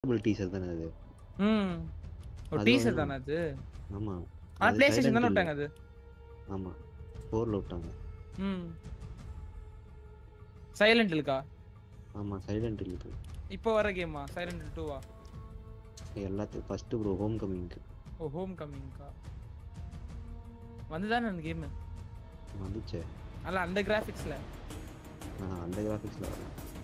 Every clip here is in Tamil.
அன்லாக்கபிள் டீசர் தானே அது ம் ஒரு அது டீசர் வந்து- தானே அது ஆமா ஆனா அது பிளே ஸ்டேஷன் Silent தானே Hill. விட்டாங்க அது ஆமா ஃபோர்ல விட்டாங்க ம் சைலண்ட் இருக்கா ஆமா சைலண்ட் இருக்கு இப்போ வர கேமா சைலண்ட் டூவா எல்லாத்தையும் ஃபர்ஸ்ட் ப்ரோ ஹோம் கமிங்க்கு ஓ ஹோம் கம்மிங்க்கா வந்துதானே அந்த கேம் வந்துச்சே அல்ல அந்த கிராஃபிக்ஸ்ல நான் அந்த கிராஃபிக்ஸ்ல வரல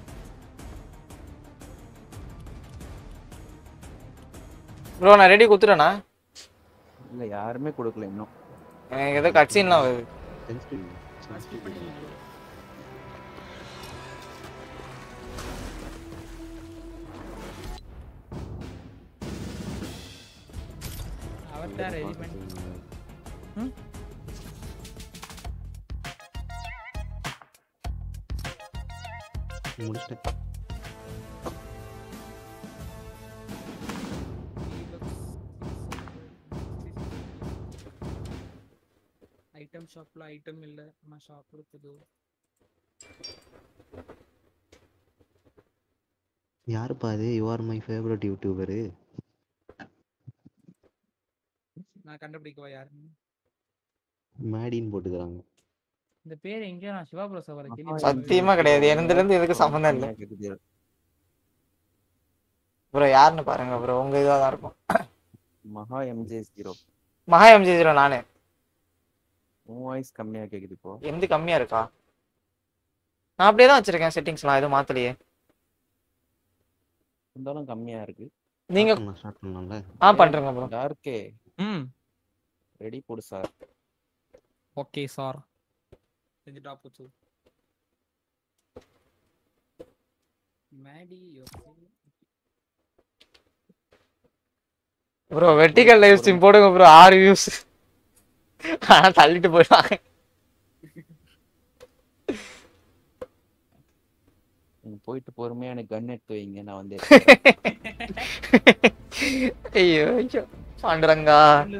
ப்ரோ நான் ரெடி குத்துறேண்ணா இல்ல யாருமே கொடுக்கல இன்னும் எனக்கு ஏதோ கட்சின்லாம் வருது சென்சிட்டிவ் சென்சிட்டிவ் அவர்தான் ரெடி பண்ணி ம்? முடிச்சிட்டேன் ஐட்டம் ஷாப்ல ஐட்டம் இல்ல நம்ம ஷாப் இருக்குது யாருப்பா அது you are my favourite YouTuber நான் கண்டுபிடிக்கவா யாருன்னு மேடின்னு போட்டுக்கிறாங்க இந்த பேர் எங்கேயோ நான் சிவா பிரசாத் வர கேள்வி சத்தியமா கிடையாது எனதுல இருந்து எதுக்கு சம்மந்தம் இல்லை கேக்குது. ப்ரோ யாருன்னு பாருங்க ப்ரோ உங்க இதுவா தான் இருக்கும் மகா எம்ஜே ஜீரோ மகா எம்ஜி ஜீரோ நானு உன் வாய்ஸ் கம்மியா கேக்குது இப்போ எந்த கம்மியா இருக்கா நான் அப்படியே தான் வச்சிருக்கேன் செட்டிங்ஸ்லாம் எதுவும் மாத்தலையே இருந்தாலும் கம்மியா இருக்கு நீங்க ஸ்டார்ட் பண்ணலாம்ல ஆ பண்றேங்க ப்ரோ டார்க்கே ம் ரெடி போடு சார் ஓகே சார் செஞ்சுட்டா போச்சு Maddy bro vertical live stream போடுங்க ப்ரோ ஆறு வியூஸ் ஆனா தள்ளிட்டு போயிடுவாங்க நீங்க போயிட்டு பொறுமையா எனக்கு கன் எடுத்து வைங்க நான் வந்து ஐயோ ஐயோ பாண்டுரங்கா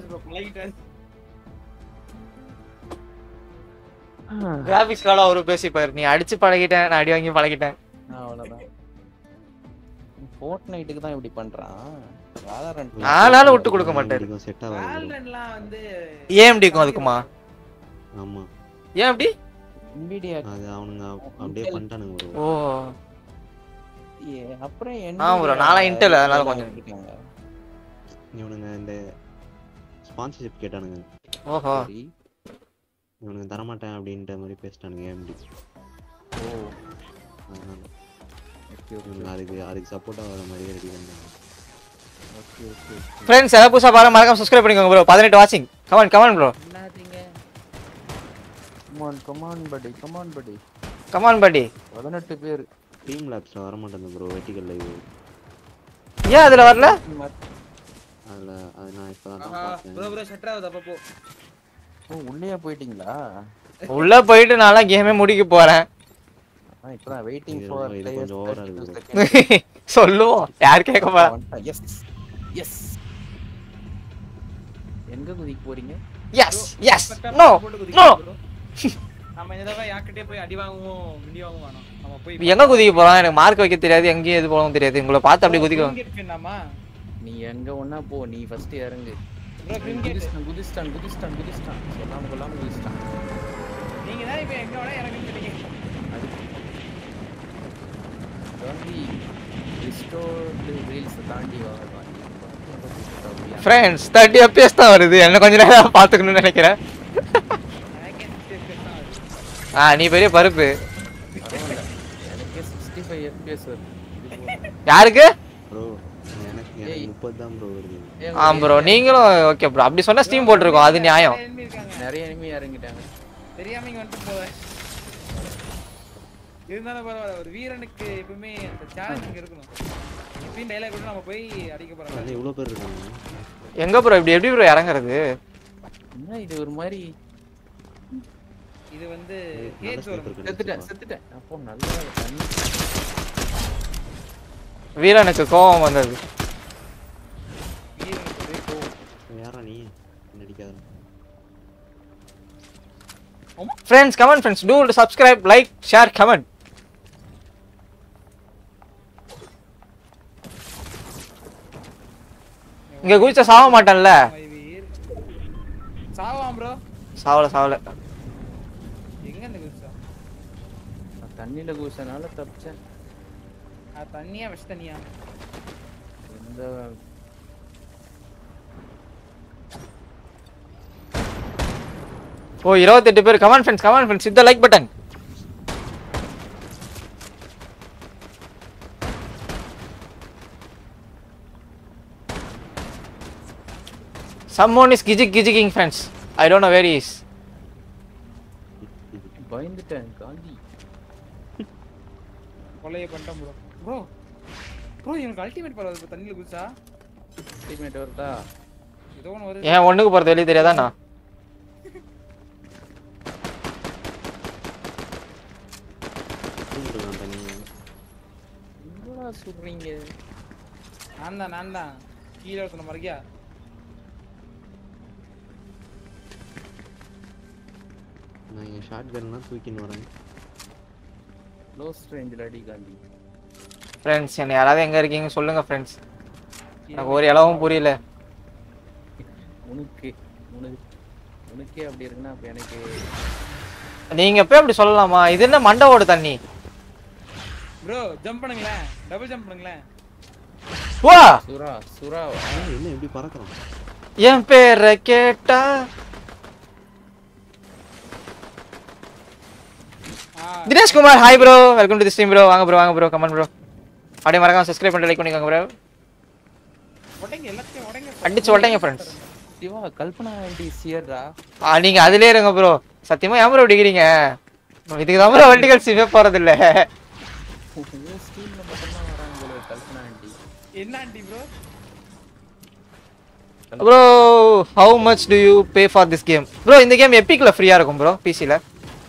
கிராபிக்ஸ் கார்டு அவரு பேசிப்பாரு நீ அடிச்சு பழகிட்டேன் நான் அடி வாங்கி பழகிட்டேன் அவ்வளவுதான் ஃபோர்ட் நைட்டுக்கு தான் இப்படி பண்றான் வேலரண்ட் ஆனாலும் விட்டு கொடுக்க மாட்டாரு செட் ஆகாது வேல்ரன்லாம் வந்து ஏஎம்டிக்கும் அதுக்குமா ஆமா ஏன் அப்படி NVIDIA அது அவனுங்க அப்படியே பண்ணிட்டானுங்க bro. ஓ ஏ, அப்புறம் ஆ bro, நான்லாம் Intel, அதனால கொஞ்சம். இருக்காங்க இவனுங்க இந்த ஸ்பான்சர்ஷிப் கேட்டானுங்க ஓஹோ சரி இவனுங்க தரமாட்டேன் அப்படின்ற மாதிரி பேசிட்டானுங்க ஏஎம்டி ஓ அதனால ஓகே இவனுங்க அதுக்கு அதுக்கு சப்போர்ட்டாக வர மாதிரியே ரெடி பண்ணாங்க ஓகே ஓகே ஃப்ரெண்ட்ஸ் ஏதாவது புதுசா பாருங்க மறக்காம சப்ஸ்கிரைப் பண்ணிக்கோங்க ப்ரோ பதினெட்டு வாட்சிங் கமான் கமான் ப்ரோ என்னதுங்க கமான் கமான் படி கமான் படி கமான் படி பதினெட்டு பேர் டீம் லேப்ஸில் வர மாட்டேங்குது ப்ரோ வெட்டிக்கல் லைவ் ஏன் அதுல வரல அதில் அது நான் இப்போ தான் ஆஹா ப்ரோ பார்த்தேன் ப்ரோ ஷட்டர் ஆகுது அப்பப்போ ஓ உள்ளேயே போயிட்டீங்களா உள்ள போயிட்டு நான்லாம் கேமே முடிக்க போறேன் ஆ இப்பதான் வெயிட்டிங் இது ஃபார் இது கொஞ்சம் over ஆ இருக்குது. சொல்லுவோம் யார் கேட்க போறா எஸ் எஸ் எங்க குதிக்க போறீங்க எஸ் எஸ் நோ நோ நம்ம இந்த தடவை யார்கிட்டயே போய் அடி வாங்குவோம் மிடி வாங்குவோம் வேணாம். நம்ம போய் எங்க குதிக்க போறோம் எனக்கு மார்க் வைக்க தெரியாது எங்கேயும் எது போகவும் தெரியாது உங்களை பார்த்து அப்படி குதிக்க குதிக்கணுமா நீ எங்க ஒண்ணா போ நீ ஃபர்ஸ்ட் இறங்கு ப்ரோ கிரிக்கெட் குதிஸ்டான் குதிஸ்டான் குதிஸ்டான் குதிஸ்டான் சொல்லாம கொள்ளாம குதிஸ்டான் நீங்க தான் இப்போ எங்க வேணா இறங்குன்னு சொன்னீங்க அது தாண்டி ரிஸ்டோர்டு ரீல்ஸ் தாண்டி வா ஃப்ரெண்ட்ஸ் தேர்ட்டி எப்பிஎஸ் தான் வருது என்ன கொஞ்ச நேரம் பார்த்துக்கணும்னு நினைக்கிறேன் எனக்கே சிக்ஸ்டி தான் வருது. ஆ நீ பெரிய பருப்பு பரவாயில்ல எனக்கே சிக்ஸ்டி ஃபைவ் எஃபிஎஸ் வருது இது போதும். யாருக்கு ப்ரோ எனக்கு ஏய். எனக்கு முப்பது தான் ப்ரோ வருது ஏய், ஆ ப்ரோ நீங்களும் ஓகே ப்ரோ அப்படி சொன்னா ஸ்டீம் போட்டிருக்கோம் அது நியாயம் நிறைய enemy இருக்காங்க. நிறைய enemy இறங்கிட்டாங்க தெரியாம இங்க வந்துட்டு போவேன் இருந்தாலும் பரவாயில்ல ஒரு வீரனுக்கு எப்பவுமே அந்த சேலஞ்ச் இங்க இருக்கணும் எப்பயும் டைலாக் கூட நம்ம போய் அடிக்க போறோம் அதில் இவ்வளோ பேர் இருக்காங்க எங்க ப்ரோ இப்படி எப்படி ப்ரோ இறங்குறது என்ன இது ஒரு மாதிரி இது வந்து நல்ல கேஜ் sniper வரும் செத்துட்டேன் கிடைச்சிருப்பா. செத்துட்டேன் அப்போ நல்லா தண்ணி வீரனுக்கு கோபம் வந்தது வீரனுக்கு ஒரே கோவம். யாரா நீ நடிக்காத friends comment friends to subscribe like share comment இங்க குதிச்சா சாவ மாட்டேன்ல மை வீர் சாவாம் ப்ரோ சாவல சாவல எங்க இருந்து குதிச்சா நான் தண்ணியில குதிச்சனால தப்பிச்சேன் அது தண்ணியா விஷ தண்ணியா எந்த ஓ இருபத்தெட்டு பேர் கமான் ஃப்ரெண்ட்ஸ் கமான் ஃப்ரெண்ட்ஸ் இந்த like button Someone is gijik gijicking friends. I don't know where he is. பயந்துட்டேன் காந்தி கொலையை பண்ணிட்டோம் ப்ரோ ப்ரோ ப்ரோ எனக்கு அல்டிமேட் பரவாயில்ல இப்போ தண்ணியில் குதிச்சா டீம்மேட் வருதா ஏதோ ஒன்று வருது ஏன் ஒண்ணுக்கு போறது வெளியே தெரியாதாண்ணா தூங்கிட்டு தண்ணி என்னடா சொல்றீங்க நான் தான் நான் தான் கீழே சொன்ன மாதிரியா நான் என் ஷார்ட் கன்லாம் தூக்கின்னு வரேன் க்ளோஸ் ரேஞ்சில் அடி காந்தி ஃப்ரெண்ட்ஸ் என்ன யாராவது எங்க இருக்கீங்க சொல்லுங்க ஃப்ரெண்ட்ஸ் எனக்கு ஒரு இளவும் புரியல உனக்கு உனக்கு உனக்கே அப்படி இருக்குன்னா அப்ப எனக்கு நீங்க எப்போ அப்படி சொல்லலாமா இது என்ன மண்டவோட தண்ணி ப்ரோ ஜம்ப் பண்ணுங்களேன் டபுள் ஜம்ப் பண்ணுங்களேன் வா சுறா சுறா ஏய், என்ன எப்படி பறக்குறான் என் பேரை கேட்டா ஆ Dinesh Kumar hi bro welcome to the stream bro வாங்க ப்ரோ வாங்க ப்ரோ கமெண்ட் ப்ரோ அப்படியே மறக்காம சப்ஸ்கிரைப் பண்ணிட்டு லைக் பண்ணிக்கோங்க ப்ரோ உடைங்க எல்லாத்தையும் உடைங்க அடிச்சு உடைங்க friends Shiva Kalpana aunty Sierra ஆ நீங்க அதுலயே இருங்க ப்ரோ சத்தியமா ஏன் ப்ரோ டிக்கிறீங்க இதுக்கு தான் ப்ரோ வெர்டிகல் சிவே போறது இல்ல ஸ்டீம்ல மட்டும்தான் வராங்க போல கல்பனா ஆண்டி என்ன aunty bro bro how much do you pay for this game bro இந்த கேம் எப்பிக்ல ஃப்ரீயா இருக்கும் ப்ரோ பிசில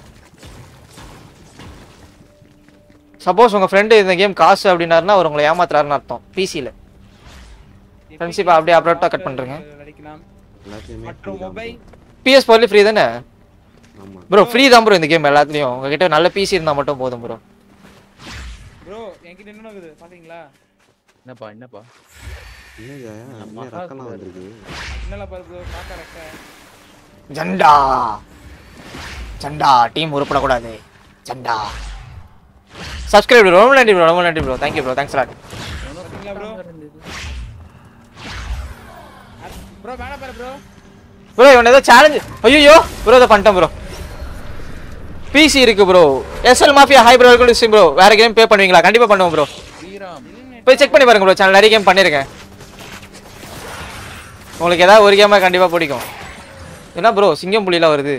சப்போஸ் உங்க ஃப்ரெண்டு இந்த கேம் காசு அப்படின்னாருன்னா அவர் உங்களை ஏமாத்துறாருன்னு அர்த்தம் பிசில Friendship அப்படியே abruptஆ cut பண்றீங்க. அடிக்கலாம் எல்லாத்தையுமே மற்றும் free தான் மொபைல் பிஎஸ் போர்ல ஃப்ரீ தானே bro. ஆமா ப்ரோ ஃப்ரீ தான் ப்ரோ இந்த கேம் எல்லாத்துலயும் உங்ககிட்ட நல்ல பிசி இருந்தா மட்டும் போதும் ப்ரோ ப்ரோ என்கிட்ட என்ன இருக்குது பாத்தீங்களா என்னப்பா என்னப்பா என்னது அப்படியே மகா ரக்கம்லாம் குதிரை. வந்திருக்கு என்னல பாரு ப்ரோ காக்கா ரெக்க ஜண்டா ஜண்டா டீம் உருப்படக்கூடாது ஜண்டா சப்ஸ்கிரைப் ரொம்ப நன்றி ப்ரோ ரொம்ப நன்றி bro thank you bro thanks lot பாத்தீங்களா ப்ரோ இருந்தது ப்ரோ வேணா பாரு ப்ரோ ப்ரோ இவன் ஏதோ சேலஞ்ச் ஐயோ ப்ரோ இதை பண்ணிட்டேன் ப்ரோ பிசி இருக்கு bro SL mafia hi bro welcome to bro வேற கேம் பே பண்ணுவீங்களா கண்டிப்பா பண்ணுவோம் ப்ரோ ஸ்ரீராம் போய் செக் பண்ணி பாருங்க ப்ரோ சேனல் நிறைய கேம் பண்ணிருக்கேன் உங்களுக்கு ஏதாவது ஒரு கேமா கண்டிப்பா பிடிக்கும் என்ன ப்ரோ சிங்கம் புலிலாம் வருது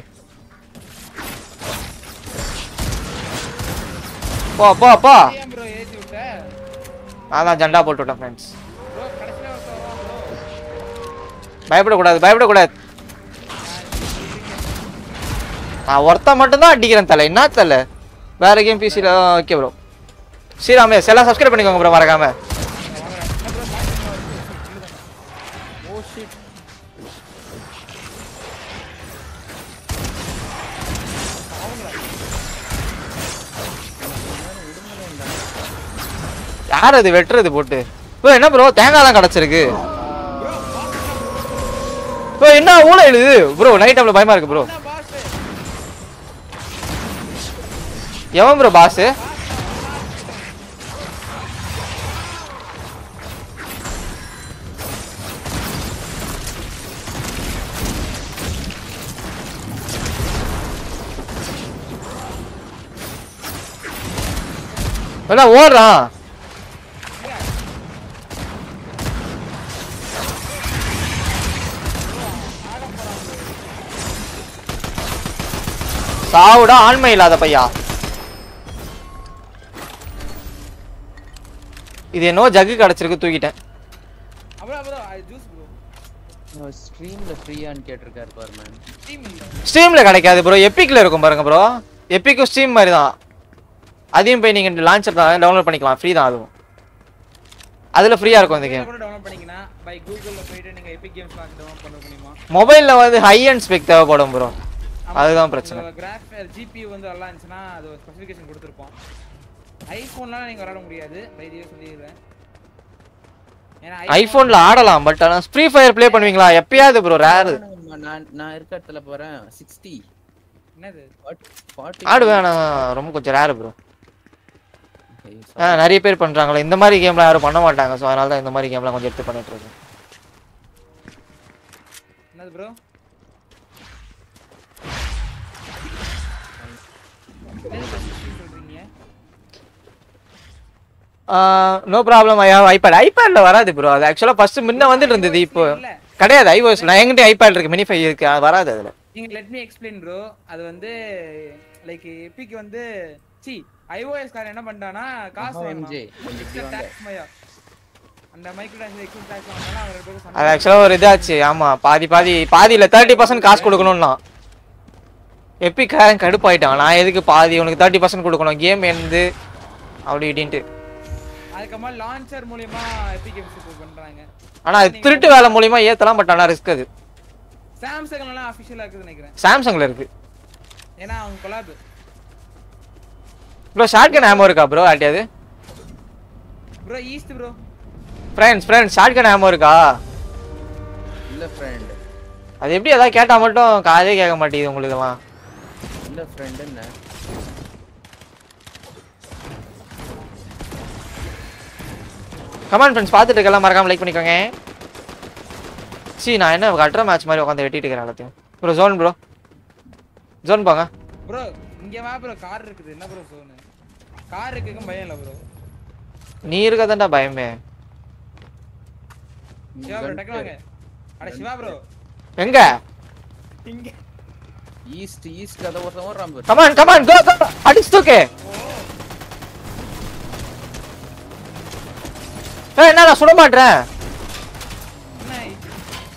போ போ போ ஏன் ப்ரோ ஏத்தி விட்ட நான் தான் ஜெண்டா போட்டு விட்டேன் ஃப்ரெண்ட்ஸ் ப்ரோ கடைசில ஒருத்தர் வரான் ப்ரோ பயப்படக்கூடாது பயப்படக்கூடாது நான் ஒருத்தன் மட்டும்தான் அடிக்கிறேன் தலை என்ன தலை வேற கேம் பிசியில் ஓகே ப்ரோ ஸ்ரீராமே எல்லாம் சப்ஸ்கிரைப் பண்ணிக்கோங்க ப்ரோ மறக்காம ஓ ஷிட் யார் அது வெட்டுறது போட்டு ப்ரோ என்ன ப்ரோ தேங்காய்லாம் கிடச்சிருக்கு ப்ரோ என்ன ஊழ எழுது ப்ரோ நைட் டைம்ல பயமா இருக்கு ப்ரோ என்ன பாஸ் எவன் ப்ரோ பாஸ் என்ன ஓடுறான் சாவுடா ஆண்மை இல்லாத பையா இது என்னவோ ஜக்கு கிடைச்சிருக்கு தூக்கிட்டேன் அப்புறம் ப்ரோ ஜூஸ் ப்ரோ ஸ்ட்ரீம்ல ஃப்ரீயான்னு கேட்டிருக்காரு பாரு மேம் டீம் இல்ல ஸ்ட்ரீம்ல கிடைக்காது ப்ரோ எப்பிக்ல இருக்கும் பாருங்க ப்ரோ எப்பிக்கும் ஸ்ட்ரீம் மாதிரி தான் அதையும் போய் நீங்க லான்ச்சர் தான் டவுன்லோட் பண்ணிக்கலாம் ஃப்ரீ தான் அதுவும் அதுல ஃப்ரீயா இருக்கும் இந்த கேம் கூட டவுன்லோட் பண்ணீங்கன்னா பை கூகுள்ல போயிட்டு நீங்க எபிக் கேம்ஸ் லான்ச் டவுன்லோட் பண்ண முடியுமா மொபைல்ல வந்து ஹை அண்ட் ஸ்பெக் தேவைப்படும் ப்ரோ அதுதான் பிரச்சனை கிராஃப் ஜிபி வந்து நல்லா இருந்துச்சுன்னா அது ஒரு ஸ்பெசிஃபிகேஷன் கொடுத்துருப்போம் ஐஃபோன்லாம் நீங்க விளையாட முடியாது தைரியம் சொல்லிடுறேன் ஏன்னா ஐபோன்ல ஆடலாம் பட் ஆனா ஃப்ரீ ஃபயர் ப்ளே பண்ணுவீங்களா எப்பயாவது ப்ரோ ரேரு நான் நான் இருக்க இடத்துல போறேன் சிக்ஸ்டி என்னது ஃபார்ட்டி ஆடுவேன் ஆனா ரொம்ப கொஞ்சம் ரேரு ப்ரோ நிறைய பேர் பண்றாங்களே இந்த மாதிரி கேம்லாம் யாரும் பண்ண மாட்டாங்க ஸோ அதனால தான் இந்த மாதிரி கேம்லாம் கொஞ்சம் எடுத்து பண்ணிட்டு இருக்கேன் என்னது ப்ரோ சொல்றீங்க no problem I have iPad ஐபேட்ல வராது ப்ரோ அது ஆக்சுவலாக ஃபர்ஸ்ட் முன்ன வந்துட்டு இருந்தது இப்போ இல்ல கிடையாது ஐஓஎஸ் நான் என்கிட்ட ஐபேட் இருக்கு மினி ஃபைவ் இருக்கு அது வராது அதுல நீங்க லெட் மீ எக்ஸ்பிளைன் ப்ரோ அது வந்து லைக் எபிக்கு வந்து சி ஐஓஎஸ் காரன் என்ன பண்ணிட்டானா காசு எம்ஜே கொஞ்சம் இப்படி வாங்க டாக்ஸ் மயா அந்த மைக்ரோ டாக்ஸ் எக்ஸ்ட்ரா டாக்ஸ் வாங்கினா அவர் ரெண்டு பேரும் அது ஆக்சுவலாக ஒரு இதாச்சு ஆமா பாதி பாதி பாதியில் தேர்ட்டி பர்சன்ட் காசு கொடுக்கணும்னா எப்பிக்காரன் கடுப்பாயிட்டான் நான் எதுக்கு பாதி உனக்கு தேர்ட்டி பர்சன்ட் கொடுக்கணும் கேம் எந்து அப்படி இப்படின்ட்டு அதுக்கப்புறமா லான்ச்சர் மூலியமா எபிக் கேம்ஸ் பண்றாங்க ஆனா அது திருட்டு வேலை மூலியமா ஏத்தலாம் பட் ஆனா ரிஸ்க் அது சாம்சங் எல்லாம் அபிஷியலா இருக்குதுன்னு நினைக்கிறேன் சாம்சங்ல இருக்கு ஏன்னா அவங்க collab bro shotgun ammo இருக்கா ப்ரோ ஆட்டியாது bro east bro friends friends shotgun ammo இருக்கா இல்ல ஃப்ரெண்ட் அது எப்படி ஏதாவது கேட்டா மட்டும் காதே கேட்க மாட்டேங்குது உங்களுக்குலாம் இல்ல ஃப்ரெண்ட் என்ன கமான் ஃப்ரெண்ட்ஸ் பார்த்துட்டு இருக்கலாம் மறக்காம லைக் பண்ணிக்கோங்க சி நான் என்ன கட்டுற மேட்ச் மாதிரி உட்காந்து வெட்டிட்டு இருக்கிறேன் எல்லாத்தையும் ப்ரோ ஜோன் ப்ரோ ஜோன் போங்க ப்ரோ இங்க வா ப்ரோ கார் இருக்குது என்ன ப்ரோ சோனு கார் இருக்குக்கும் பயம் இல்ல ப்ரோ நீ இருக்கதான்டா பயமே சிவா ப்ரோ டக்கு வாங்க அட சிவா ப்ரோ எங்க இங்க ஈஸ்ட் ஈஸ்ட் கதை ஒருத்தன் ஓடுறான் பாரு கமான் கமான் கோ கோ அடிச்சு தூக்கு ஏய் என்ன நான் சுட மாட்டேன் என்ன இது?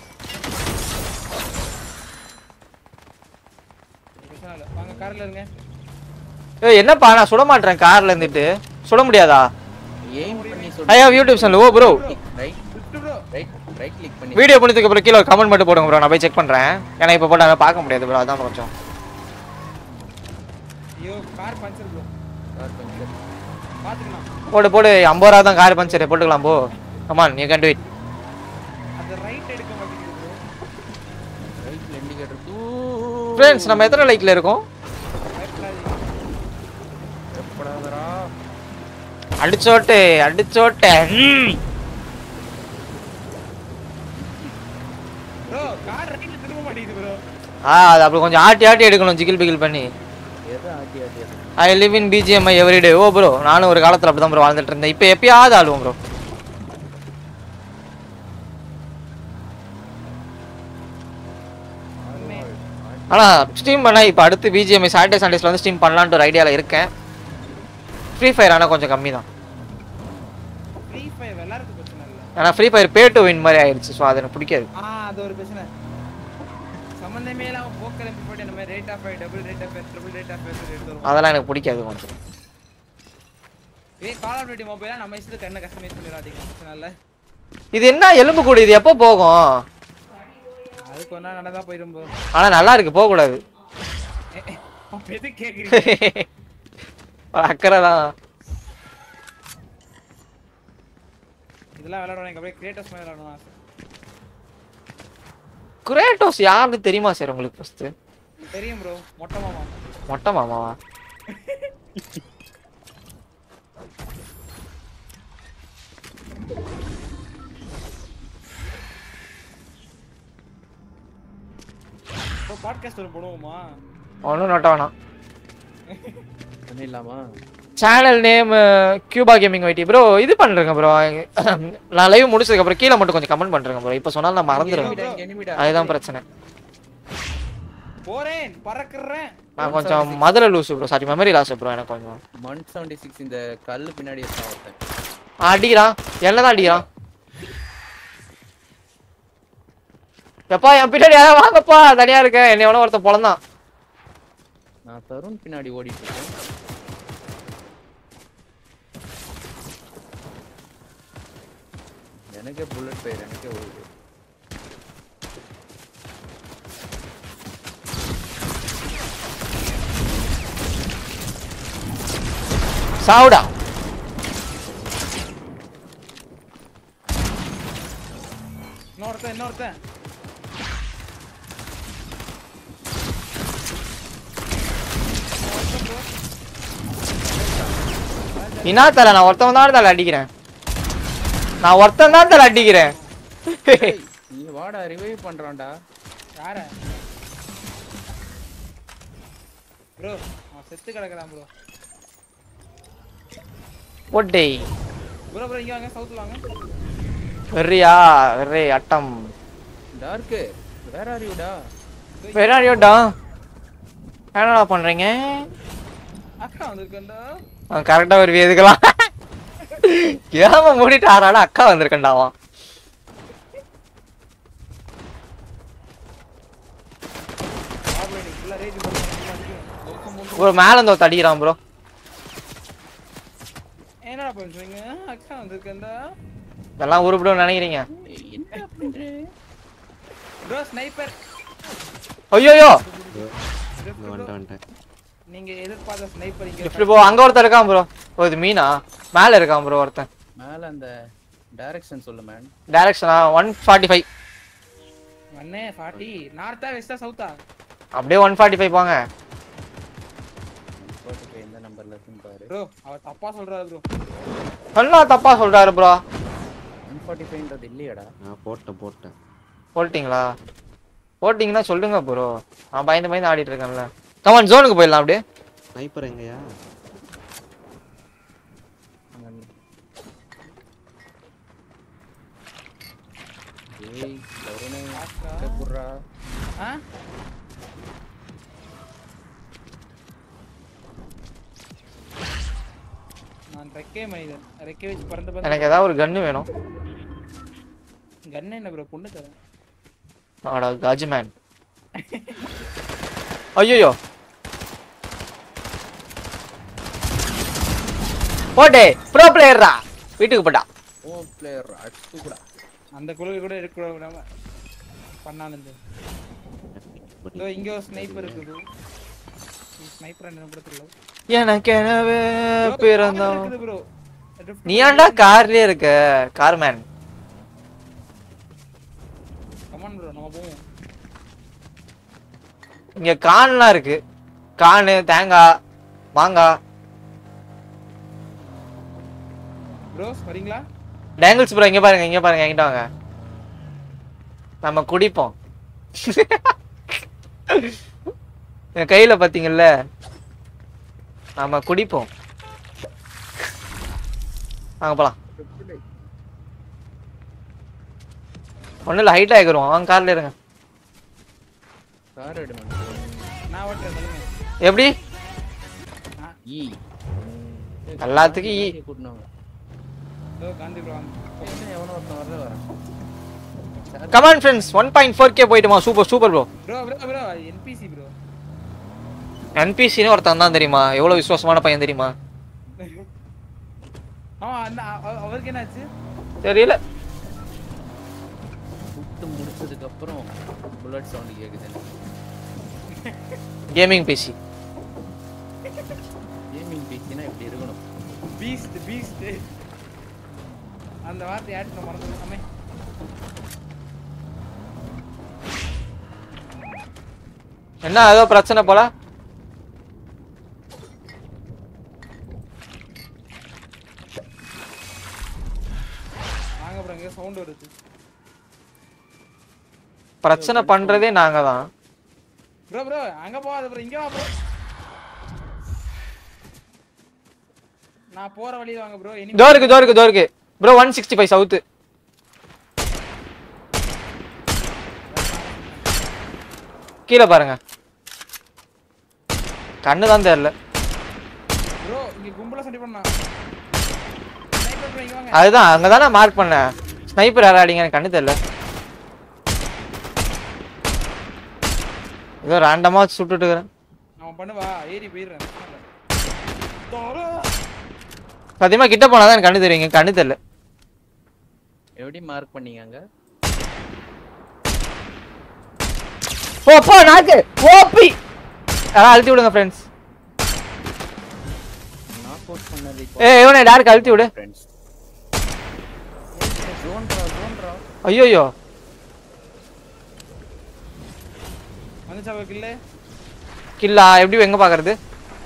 பிரச்சனை இல்ல. வாங்க கார்ல இருங்க ஏய் என்னப்பா நான் சுட மாட்டேன் கார்ல இருந்துட்டு சுட முடியாதா எய்ம் பண்ணி I have YouTube channel oh bro right விட்டு ப்ரோ ரைட் ரைட் கிளிக் பண்ணி வீடியோ முடிஞ்சதுக்கு அப்புறம் கீழே கமெண்ட் மட்டும் போடுங்க ப்ரோ நான் போய் செக் பண்றேன் ஏன்னா இப்போ போட்டாங்க பார்க்க முடியாது ப்ரோ அதான் கொஞ்சம் ஐயோ கார் பஞ்சர் ப்ரோ start பண்ணி பாத்துக்கலாம் போடு போடு ஐம்பது ரூபா தான் கார் பஞ்சர் போட்டுக்கலாம் போ கமான் நீ கண்டு வெயிட் அது ரைட் எடுக்க மாட்டேங்குது ப்ரோ ரைட்ல இண்டிகேட்டர் தூ ஃப்ரெண்ட்ஸ் நம்ம எத்தனை லைக்ல இருக்கோம் பயப்படாதீங்க எப்படாதடா அடிச்சோட்டு அடிச்சோட்டு ம். ப்ரோ கார் ரைட்ல திரும்ப மாட்டேங்குது ப்ரோ ஆ அது அப்படி கொஞ்சம் ஆட்டி ஆட்டி எடுக்கணும் ஜிகில் பிகில் பண்ணி எதை ஆட்டி ஆட்டி ஆட்டி I live in BGMI everyday oh bro நானும் ஒரு காலத்தில் அப்படி தான் ப்ரோ வாழ்ந்துட்டு இருந்தேன் இப்போ எப்பயாவது ஆடுவோம் ப்ரோ ஆனால் ஸ்டீம் பண்ணால் இப்போ அடுத்து பிஜிஎம்ஐ சாட்டர்டே சண்டேஸில் வந்து ஸ்டீம் பண்ணலான்ட்டு ஒரு ஐடியாவில் இருக்கேன் ஃப்ரீ ஃபயர் ஆனால் கொஞ்சம் கம்மி தான் ஃப்ரீ ஃபயர் விளையாடுறது பிரச்சனை இல்ல ஏன்னா Free Fire pay to win மாதிரி ஆயிடுச்சு ஸோ அது எனக்கு பிடிக்காது ஆ அது ஒரு பிரச்சனை சம்பந்தமே இல்லாம போக்கர் எம்பி போட்டு இந்த மாதிரி rate of five double rate of triple rate of எடுத்து வருவோம் அதெல்லாம் எனக்கு பிடிக்காது கொஞ்சம் இதே கால் ஆஃப் டியூட்டி மொபைலா நம்ம இஷ்டத்துக்கு என்ன கஸ்டமைஸ் பண்ணிடாதீங்க பிரச்சனை இல்ல இது என்ன எலும்பு கூடு இது எப்போ போகும் அது கொஞ்ச நாள் நடந்தா போயிடும் bro. ஆனால் நல்லா இருக்கு போகக்கூடாது அப்ப எது கேக்குறீங்க ஒரு அக்கறை தான் இதெல்லாம் விளையாடுவோம் எனக்கு அப்படியே கிரியேட்டர்ஸ் மாதிரி விளையாடணும் ஆசை குரேட்டோஸ் யாருன்னு தெரியுமா சார் உங்களுக்கு ஃபர்ஸ்ட் தெரியும் ப்ரோ மொட்டை மாமா மொட்டை மாமாவா இப்போ பாட்காஸ்ட் ஒன்று போடுவோமா ஒன்றும் நோட்ட வேணாம் பண்ணிடலாமா சேனல் நேம் கியூபா கேமிங் வைட்டி ப்ரோ இது பண்ணுறேங்க ப்ரோ நான் லைவ் முடிச்சதுக்கு அப்புறம் கீழே மட்டும் கொஞ்சம் கமெண்ட் பண்ணுறேங்க ப்ரோ இப்போ சொன்னாலும் நான் மறந்துடுவேன் எனிமிடா எனிமிடா அதுதான் பிரச்சனை போறேன் பறக்குறேன் நான் கொஞ்சம் மதுரை லூசு bro sorry memory loss bro எனக்கு கொஞ்சம் ஒன் செவன்டி சிக்ஸ் இந்த கல்லு பின்னாடி இருக்கான் ஒருத்தன் ஆ, அடிக்கிறான் என்ன தான் அடிக்கிறான் எப்பா என் பின்னாடி யாராவது வாங்கப்பா தனியா இருக்கேன் என்னை எவனோ ஒருத்தன் பொழந்தான் நான் தருண் பின்னாடி ஓடிட்டு இருக்கேன் எனக்கே புல்லட் ஃபயர் எனக்கே ஓடுது சாவுடா இன்னொருத்தன் இன்னொருத்தன் இன்னொருத்தன் bro. என்ன தல நான் ஒருத்தவன் தான் தல அடிக்கிறேன் நான் ஒருத்தன் தான் தல அடிக்கிறேன் ஏய், நீ வாடா ரிவைவ் பண்றான்டா யார ப்ரோ அவன் செத்து கிடக்குறான் ப்ரோ ஒட்டே ப்ரோ ப்ரோ இங்க வாங்க சவுத்துல வாங்க வெறியா வெறி அட்டம் டார்க்கு வேற அறிவுடா வெறாடியோடா என்னடா பண்றீங்க அக்கா வந்திருக்கேன்டா கரெக்டா வருவி எதுக்கெல்லாம் ஏமா மூடிட்டு ஆறாடா அக்கா வந்திருக்கண்டாவான் பாபு நீ ஃபுல்லா ரேஜ் பண்ணுங்க ஒரு மேல இருந்து ஒருத்தன் அடிக்கிறான் ப்ரோ என்னடா பண்றீங்க அக்கா வந்திருக்கேன்டா இதெல்லாம் உருப்பிடும் நினைக்கிறீங்க என்ன பண்ற ப்ரோ ஸ்னைப்பர் ஐயோயோ இந்த வந்துட்டேன் வந்துட்டேன் நீங்க எதிர்பார்த்த ஸ்னைப்பர் இங்க இப்படி போ அங்க ஒருத்தன் இருக்கான் ப்ரோ ஓ இது மீனா மேல இருக்கான் ப்ரோ ஒருத்தன் மேல அந்த டைரக்ஷன் சொல்லு மேன் டைரக்ஷனா ஒன் ஃபார்ட்டி ஃபைவ் அண்ணே ஃபார்ட்டி நார்த்தா வெஸ்டா சவுத்தா அப்படியே ஒன் ஃபார்ட்டி ஃபைவ் போங்க போட்டுட்டு எந்த நம்பர்ல இருக்குன்னு பாரு ப்ரோ அவர் தப்பா சொல்றாரு ப்ரோ நல்லா தப்பா சொல்றாரு ப்ரோ ஒன் ஃபார்ட்டி ஃபைவ்ன்றது இல்லையாடா நான் போட்டேன் போட்டேன் போட்டிங்களா போட்டிங்கன்னா சொல்லுங்க ப்ரோ நான் பயந்து பயந்து ஆடிட்டு இருக்கேன்ல கமான் ஜோனுக்கு போயிடலாம் அப்படியே ஸ்னைப்பர் எங்கயா ஏய் வருணே ஆஸ்கா. புர்ரா ஆ நான் ரெக்கே மனிதன் ரெக்கே வச்சு பறந்து எனக்கு ஏதாவது ஒரு கன்னு வேணும் கண்ணு என்ன ப்ரோ பொண்ணு தரேன் ஆடா காஜி மேன் ஐயோ போட்டே ப்ரோ பிளேயர்ரா வீட்டுக்கு போட்டா ஓ பிளேயர் அடிச்சுடா அந்த குழுவை கூட எடுக்க விடாம பண்ணானு இதோ இங்க ஒரு ஸ்னைப்பர் இருக்குது ஸ்னைப்பர் என்ன கூட தெரியல எனக்கெனவே பிறந்தோம் ப்ரோ நீ ஏன்டா கார்லயே இருக்க கார்மேன் கமான் ப்ரோ நம்ம போவோம் இங்க கான்லாம் இருக்கு கானு தேங்காய் மாங்காய் ப்ரோஸ் வரீங்களா டேங்கிள்ஸ் ப்ரோ இங்க பாருங்க இங்க பாருங்க என்கிட்ட வாங்க நம்ம குடிப்போம் என் கையில பாத்தீங்கல்ல நம்ம குடிப்போம் வாங்க போலாம் ஒன்றும் இல்லை ஹைட் ஆகிக்கிறோம் வாங்க கார்ல இருங்க கார் எடு மேன் நான் ஓட்டுறேன் சொல்லுங்க எப்படி ஈ எல்லாத்துக்கும் ஈ. கூட்டினாங்க இதோ காந்தி ப்ரோ என்ன எவனோ ஒருத்தன் வரல வரேன் come on friends one point four K போயிட்டுமா super super bro bro bro bro NBC bro என்பிசின்னு ஒருத்தன் தான் தெரியுமா எவ்வளோ விசுவாசமான பையன் தெரியுமா ஆமா அந்த அவ- அவருக்கு என்னாச்சு தெரியல சுட்டு முடிச்சதுக்கு அப்புறம் புல்லட் சவுண்ட் கேக்குது எனக்கு கேமிங் பிசி கேமிங் பீச்சினா இப்படி இருக்கணும் பீஸ்ட் பீஸ்ட் அந்த வார்த்தை ஆட் நான் மறந்து அம்மே என்ன ஏதோ பிரச்சனை போல வாங்க ப்ரோ இங்க சவுண்ட் வருது பிரச்சனை பண்றதே நாங்க தான் ப்ரோ ப்ரோ அங்க போகாத ப்ரோ இங்க வா ப்ரோ நான் போற வழியில வாங்க ப்ரோ இனி இதோ இருக்கு இதோ இருக்கு இதோ இருக்கு bro one sixty five south கீழே பாருங்க கண்ணு தான் தெரியல ப்ரோ இங்க கும்பல சண்டை பண்ணா ஸ்னைப்பர் ப்ரோ இங்க வாங்க அதுதான் அங்கே தானே மார்க் பண்ணேன் ஸ்னைப்பர் யாரா அடிங்க எனக்கு கண்ணு தெரியல ஏதோ ரேண்டமாக சுட்டுட்டு இருக்கிறேன் அவன் பண்ணுவா ஏறி போயிடுறேன் தோரோ. சத்தியமா கிட்ட போனா தான் எனக்கு கண்ணு தெரியும் இங்க கண்ணு தெரியல எப்படி மார்க் பண்ணீங்க அங்க ஓ போ நாக்கு ஓபி யாரா அழுத்தி விடுங்க ஃப்ரெண்ட்ஸ் நாக் அவுட் பண்ணது ஏ இவனே டார்க் அழுத்தி விடு ஃப்ரெண்ட்ஸ் ஜோன்ரா ஜோன்ரா ஐயோயோ வந்துச்சா அவருக்கு இல்ல கில்லா எப்படி எங்க பாக்குறது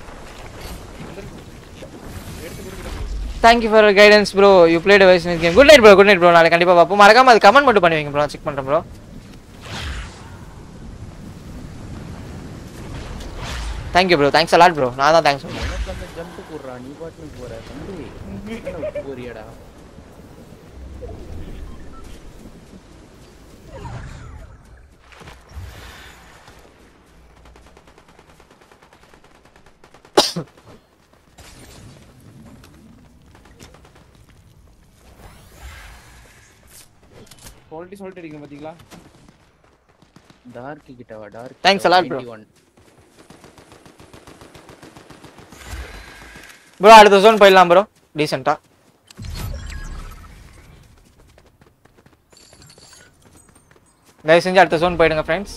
எடுத்து கொடுக்குறது thank you for guidance bro you played wise game good night bro good night bro நாளைக்கு கண்டிப்பா பார்ப்போம் மறக்காம அது கமெண்ட் மட்டும் பண்ணி வைங்க ப்ரோ செக் பண்றேன் bro thank you bro thanks a lot bro நான் தான் தேங்க்ஸ் எனக்கு அந்த ஜம்ப் போடுறா நீ பாட்டுன்னு போற தம்பி என்ன விட்டு போறியாடா குவாலிட்டி சொல்லிட்டு இருக்கீங்க பாத்தீங்களா டார்க் கிட்ட வா dark Thanks a lot, bro. Bro அடுத்த ஜோன் போயிடலாம் ப்ரோ டீசெண்டா தயவு செஞ்சு அடுத்த ஜோன் போயிடுங்க ஃப்ரெண்ட்ஸ்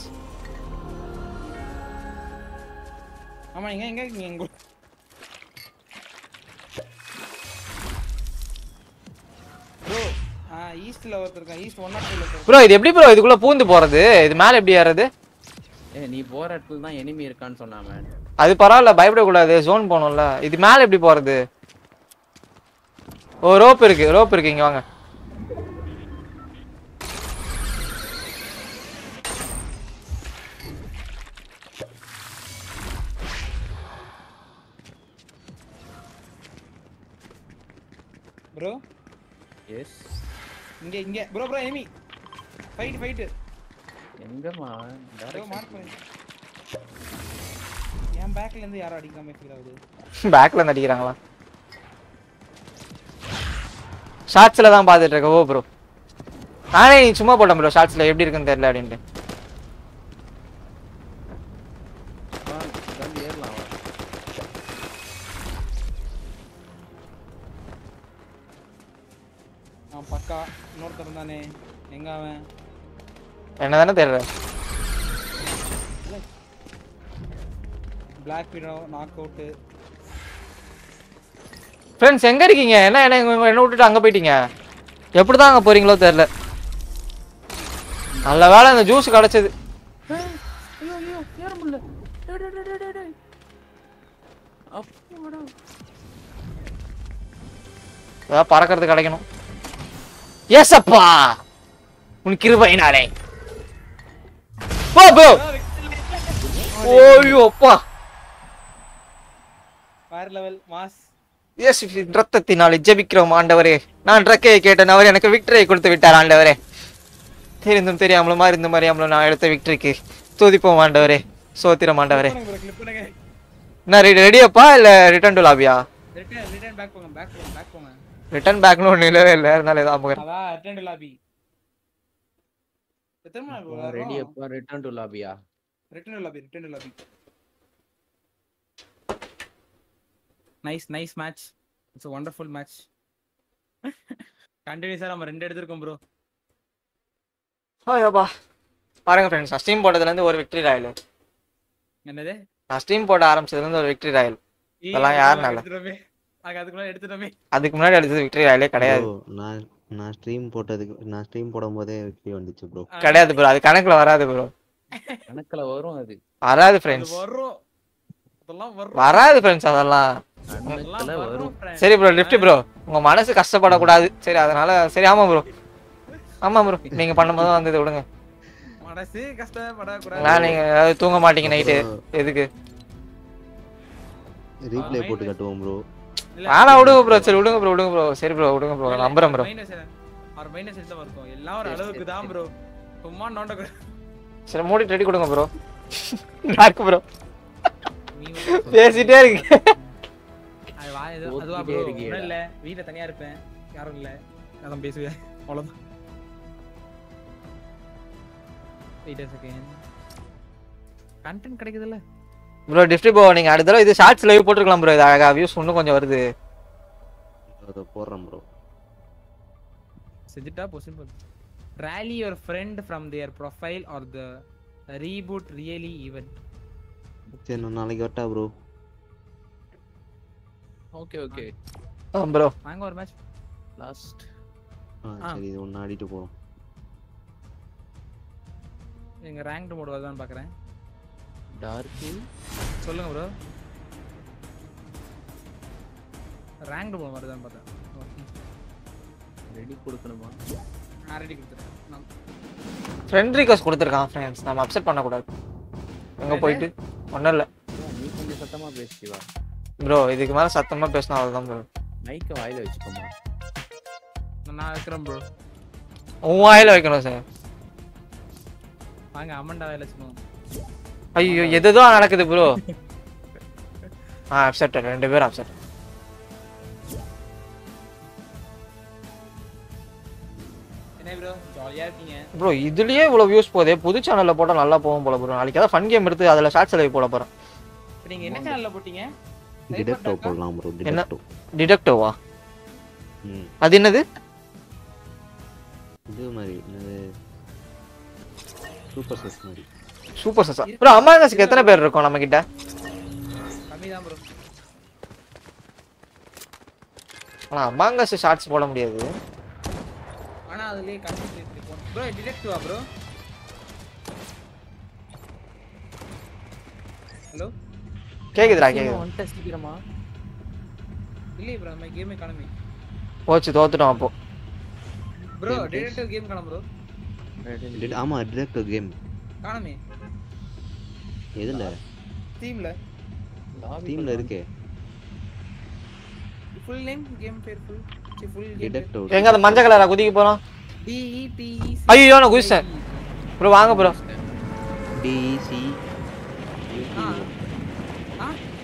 ஆமா எங்க எங்க இருக்கீங்க எங்க ப்ரோ ஆ ஈஸ்ட்ல ஒருத்தர் இருக்கான் ஈஸ்ட் ஒன் நாட் டூல ஒருத்தர் ப்ரோ இது எப்படி ப்ரோ இதுக்குள்ள பூந்து போறது இது மேல எப்படி ஏறது ஏ நீ போற இடத்துல தான் எனிமி இருக்கான்னு சொன்னா மேன் அது பரவாயில்ல பயப்படக்கூடாது ஜோன் போகணும்ல இது மேல எப்படி போறது ஓ ரோப் இருக்கு ரோப் இருக்கு இங்க வாங்க ப்ரோ எஸ் இங்க இங்க bro bro enemy fight fight எங்கம்மா ப்ரோ மார்க் பண்ணு என் பேக்ல இருந்து யாரும் அடிக்காம ஃபீல் ஆகுது பேக்ல இருந்து அடிக்கிறாங்களா ஷார்ட்ஸ்ல தான் பார்த்துட்டு இருக்க ஓ ப்ரோ நானே நீ சும்மா போட்டேன் ப்ரோ ஷார்ட்ஸ்ல எப்படி இருக்குன்னு தெரியல அப்படின்ட்டு வந்து ஏறலாம் வா. ஆ பக்கா இன்னொருத்தர் தானே எங்க அவன் என்ன தானே தெரியல Black Widow knock out friends எங்க இருக்கீங்க என்ன என்ன இங்க- என்ன விட்டுட்டு அங்க போயிட்டீங்க எப்படி தான் அங்க போறீங்களோ தெரியல நல்ல வேளை அந்த ஜூஸ் கிடைச்சது ஐயோ ஐயோ ஏற முடியல டேய், டேய், டேய், டேய், டேய். அப்பாடா. ஏதாவது பறக்கிறது கிடைக்கணும் எஸ் அப்பா உன் கிருபையினாலே போ போ ஓய்யோ அப்பா வேற லெவல் மாஸ் எஸ் ரத்தத்தினாலே ஜெபிக்கிறோம் ஆண்டவரே நான் ரக்கையை கேட்டேன் அவர் எனக்கு விக்டரியை கொடுத்து விட்டார் ஆண்டவரே தெரிந்தும் தெரியாமலும் அறிந்தும் அறியாமலும் நான் எடுத்த விக்டரிக்கு துதிப்போம் ஆண்டவரே சோத்திரம் ஆண்டவரே ப்ரோ கிளிப் பண்ணுங்க நான் ரெடியாப்பா இல்ல ரிட்டர்ன் டு லாபியா ரிட்டர்ன் ரிட்டர்ன் பேக் போங்க பேக் போங்க பேக் போங்க ரிட்டர்ன் பேக்னு ஒண்ணு இல்லவே இல்லை இருந்தாலும் ஏதாவது போகிறேன் அதான் ரிட்டர்ன் லாபி எத்தனை மணி அப்பா, ரெடி அப்பா ரிட்டர்ன் டு லாபியா return lobby return lobby nice nice match it's a wonderful match கண்டினியூஸா நம்ம ரெண்டு எடுத்திருக்கோம் ப்ரோ ஐயோப்பா பாருங்க ஃப்ரெண்ட்ஸ் நான் ஸ்டீம் போட்டதுலேருந்து ஒரு விக்டரி ராயல் என்னது நான் ஸ்டீம் போட ஆரம்பிச்சதுலேருந்து ஒரு விக்டரி ராயல் ஏய், இதெல்லாம் அதுக்கு யாருனால? முன்னாடி எடுத்துட்டோமே நாங்க அதுக்கு முன்னாடி எடுத்துட்டோமே அதுக்கு முன்னாடி அடுத்தது விக்டரி ராயலே கிடையாது Bro, நான் நான் ஸ்ட்ரீம் போட்டதுக்கு நான் ஸ்ட்ரீம் போடும்போதே வெற்றி வந்துச்சு ப்ரோ கிடையாது ப்ரோ அது கணக்குல வராது ப்ரோ கணக்குல வரும் அது வராது அது ஃப்ரெண்ட்ஸ் வரும் அதெல்லாம் வரும் வராது ஃப்ரெண்ட்ஸ் அதெல்லாம் கணக்குல அதெல்லாம் வரும் வரும் friend. சரி ப்ரோ லிஃப்ட் ப்ரோ உங்க மனசு கஷ்டப்படக்கூடாது சரி அதனால சரி ஆமா ப்ரோ ஆமா ப்ரோ நீங்க பண்ணும்போது வந்தது விடுங்க மனசு கஷ்டப்படக்கூடாது நான் நீங்க ஏதாவது தூங்க மாட்டீங்க நைட்டு எதுக்கு ரீப்ளே போட்டு கட்டுவோம் ப்ரோ இல்ல, ஆனா விடுங்க ப்ரோ சரி விடுங்க ப்ரோ விடுங்க ப்ரோ சரி ப்ரோ விடுங்க ப்ரோ இல்ல, நம்புறேன் ப்ரோ அவர் minus என்ன? அவர் மைனஸ் எடுத்து இருக்கும் எல்லாம் ஒரு அளவுக்கு தான் ப்ரோ சும்மா நோண்ட கூட சரி மூடி ரெடி கொடுங்க ப்ரோ டார்க் ப்ரோ நீ வந்து பேசிட்டே இருக்கு அது வா இது அதுவா ஓத்திட்டே ப்ரோ இருக்கியேடா. ஒன்றும் இல்ல வீட்ல தனியா இருப்பேன் யாரும் இல்ல அதான் பேசுவேன் அவ்வளவுதான் வெயிட் செகண்ட் கண்டென்ட் கிடைக்குதுல்ல ப்ரோ டிஸ்ட்ரி ப்ரோ நீங்க அடுத்த தடவை இது ஷார்ட்ஸ் லைவ் போட்டுருக்கலாம் ப்ரோ இது அழகா வியூஸ் இன்னும் கொஞ்சம் வருது அதை போடுறேன் ப்ரோ செஞ்சுட்டா possible rally your friend from their profile or the reboot really even சரி நான் நாளைக்கு வரட்டா ப்ரோ ஓகே ஓகே ப்ரோ வாங்க ஒரு மேட்ச் லாஸ்ட் ஆ ஆ. சரி இது ஒன்று ஆடிட்டு போகிறோம் எங்க ரேங்க்டு மோட் வருதான்னு பாக்குறேன் டார்க்கு சொல்லுங்க ப்ரோ ரேங்க் போக மாதிரி தான் பார்த்தேன் ஓகே ரெடி கொடுக்கணுமா நான் ரெடி கொடுத்துறேன் நான் ஃப்ரெண்ட் ரிக்வஸ்ட் கொடுத்துருக்கான் ஃப்ரெண்ட்ஸ் நம்ம அப்செட் பண்ணக்கூடாது எங்க போயிட்டு ஒன்றும் இல்லை ஏன், நீ கொஞ்சம் சத்தமா பேசிவா ப்ரோ இதுக்கு மேலே சத்தமாக பேசினா அவ்வளோதான் ப்ரோ மைக்க வாயில வச்சுக்கோமா நான் இருக்கிறேன் ப்ரோ உன் வாயில வைக்கணும் சார் வாங்க அமண்டா வேலை வச்சுக்கோங்க ஐயோ எதுதோ நடக்குது ப்ரோ ஆ அப்செட் ரெண்டு பேரும் அப்செட் என்ன ப்ரோ ஜாலியா இருக்கீங்க ப்ரோ இதுலயே இவ்வளோ வியூஸ் போதே புது சேனல்ல போட்டால் நல்லா போகும் போல ப்ரோ நாளைக்கு ஏதாவது ஃபன் கேம் எடுத்து அதில் ஷார்ட் செலவு போட போகிறேன் இப்போ நீங்க என்ன சேனல்ல போட்டீங்க டிடெக்டோ போடலாம் ப்ரோ என்ன? டிடெக்டோ டிடெக்டிவா ம் அது என்னது இது மாதிரி என்னது சூப்பர் செஸ் மாதிரி சூப்பர் சசா ப்ரோ அம்மாங்கஸுக்கு எத்தனை பேர் இருக்கோம் நம்ம கிட்ட கம்மி தான் ப்ரோ ஆனால் அம்மாங்கஸ் ஷார்ட்ஸ் போட முடியாது ஆனா அதுலயே கன்டென்ட் இருக்கும் ப்ரோ டிடெக்டிவா ப்ரோ ஹலோ கேக்குதுடா கேக்குது வந்துட்ட சீக்கிரமா இல்லையே ப்ரோ நம்ம கேமே காணுமே போச்சு தோத்துட்டோம் அப்போ ப்ரோ Game டிடெக்டிவ் கேம் காணும் ப்ரோ Did- ஆமா டிடெக்டோ கேம் காணுமே எதுல டீம்ல டீம்ல இருக்கே ஃபுல் நேம் கேம் பேர் ஃபுல் ஃபுல் கேம் டிடெக்டோ எங்க அந்த மஞ்சள் கலரா குதிக்க போறோம் டி இ டி இ ஐயோ நான் குதிச்சேன் ப்ரோ வாங்க ப்ரோ டிசி ஆ ஆ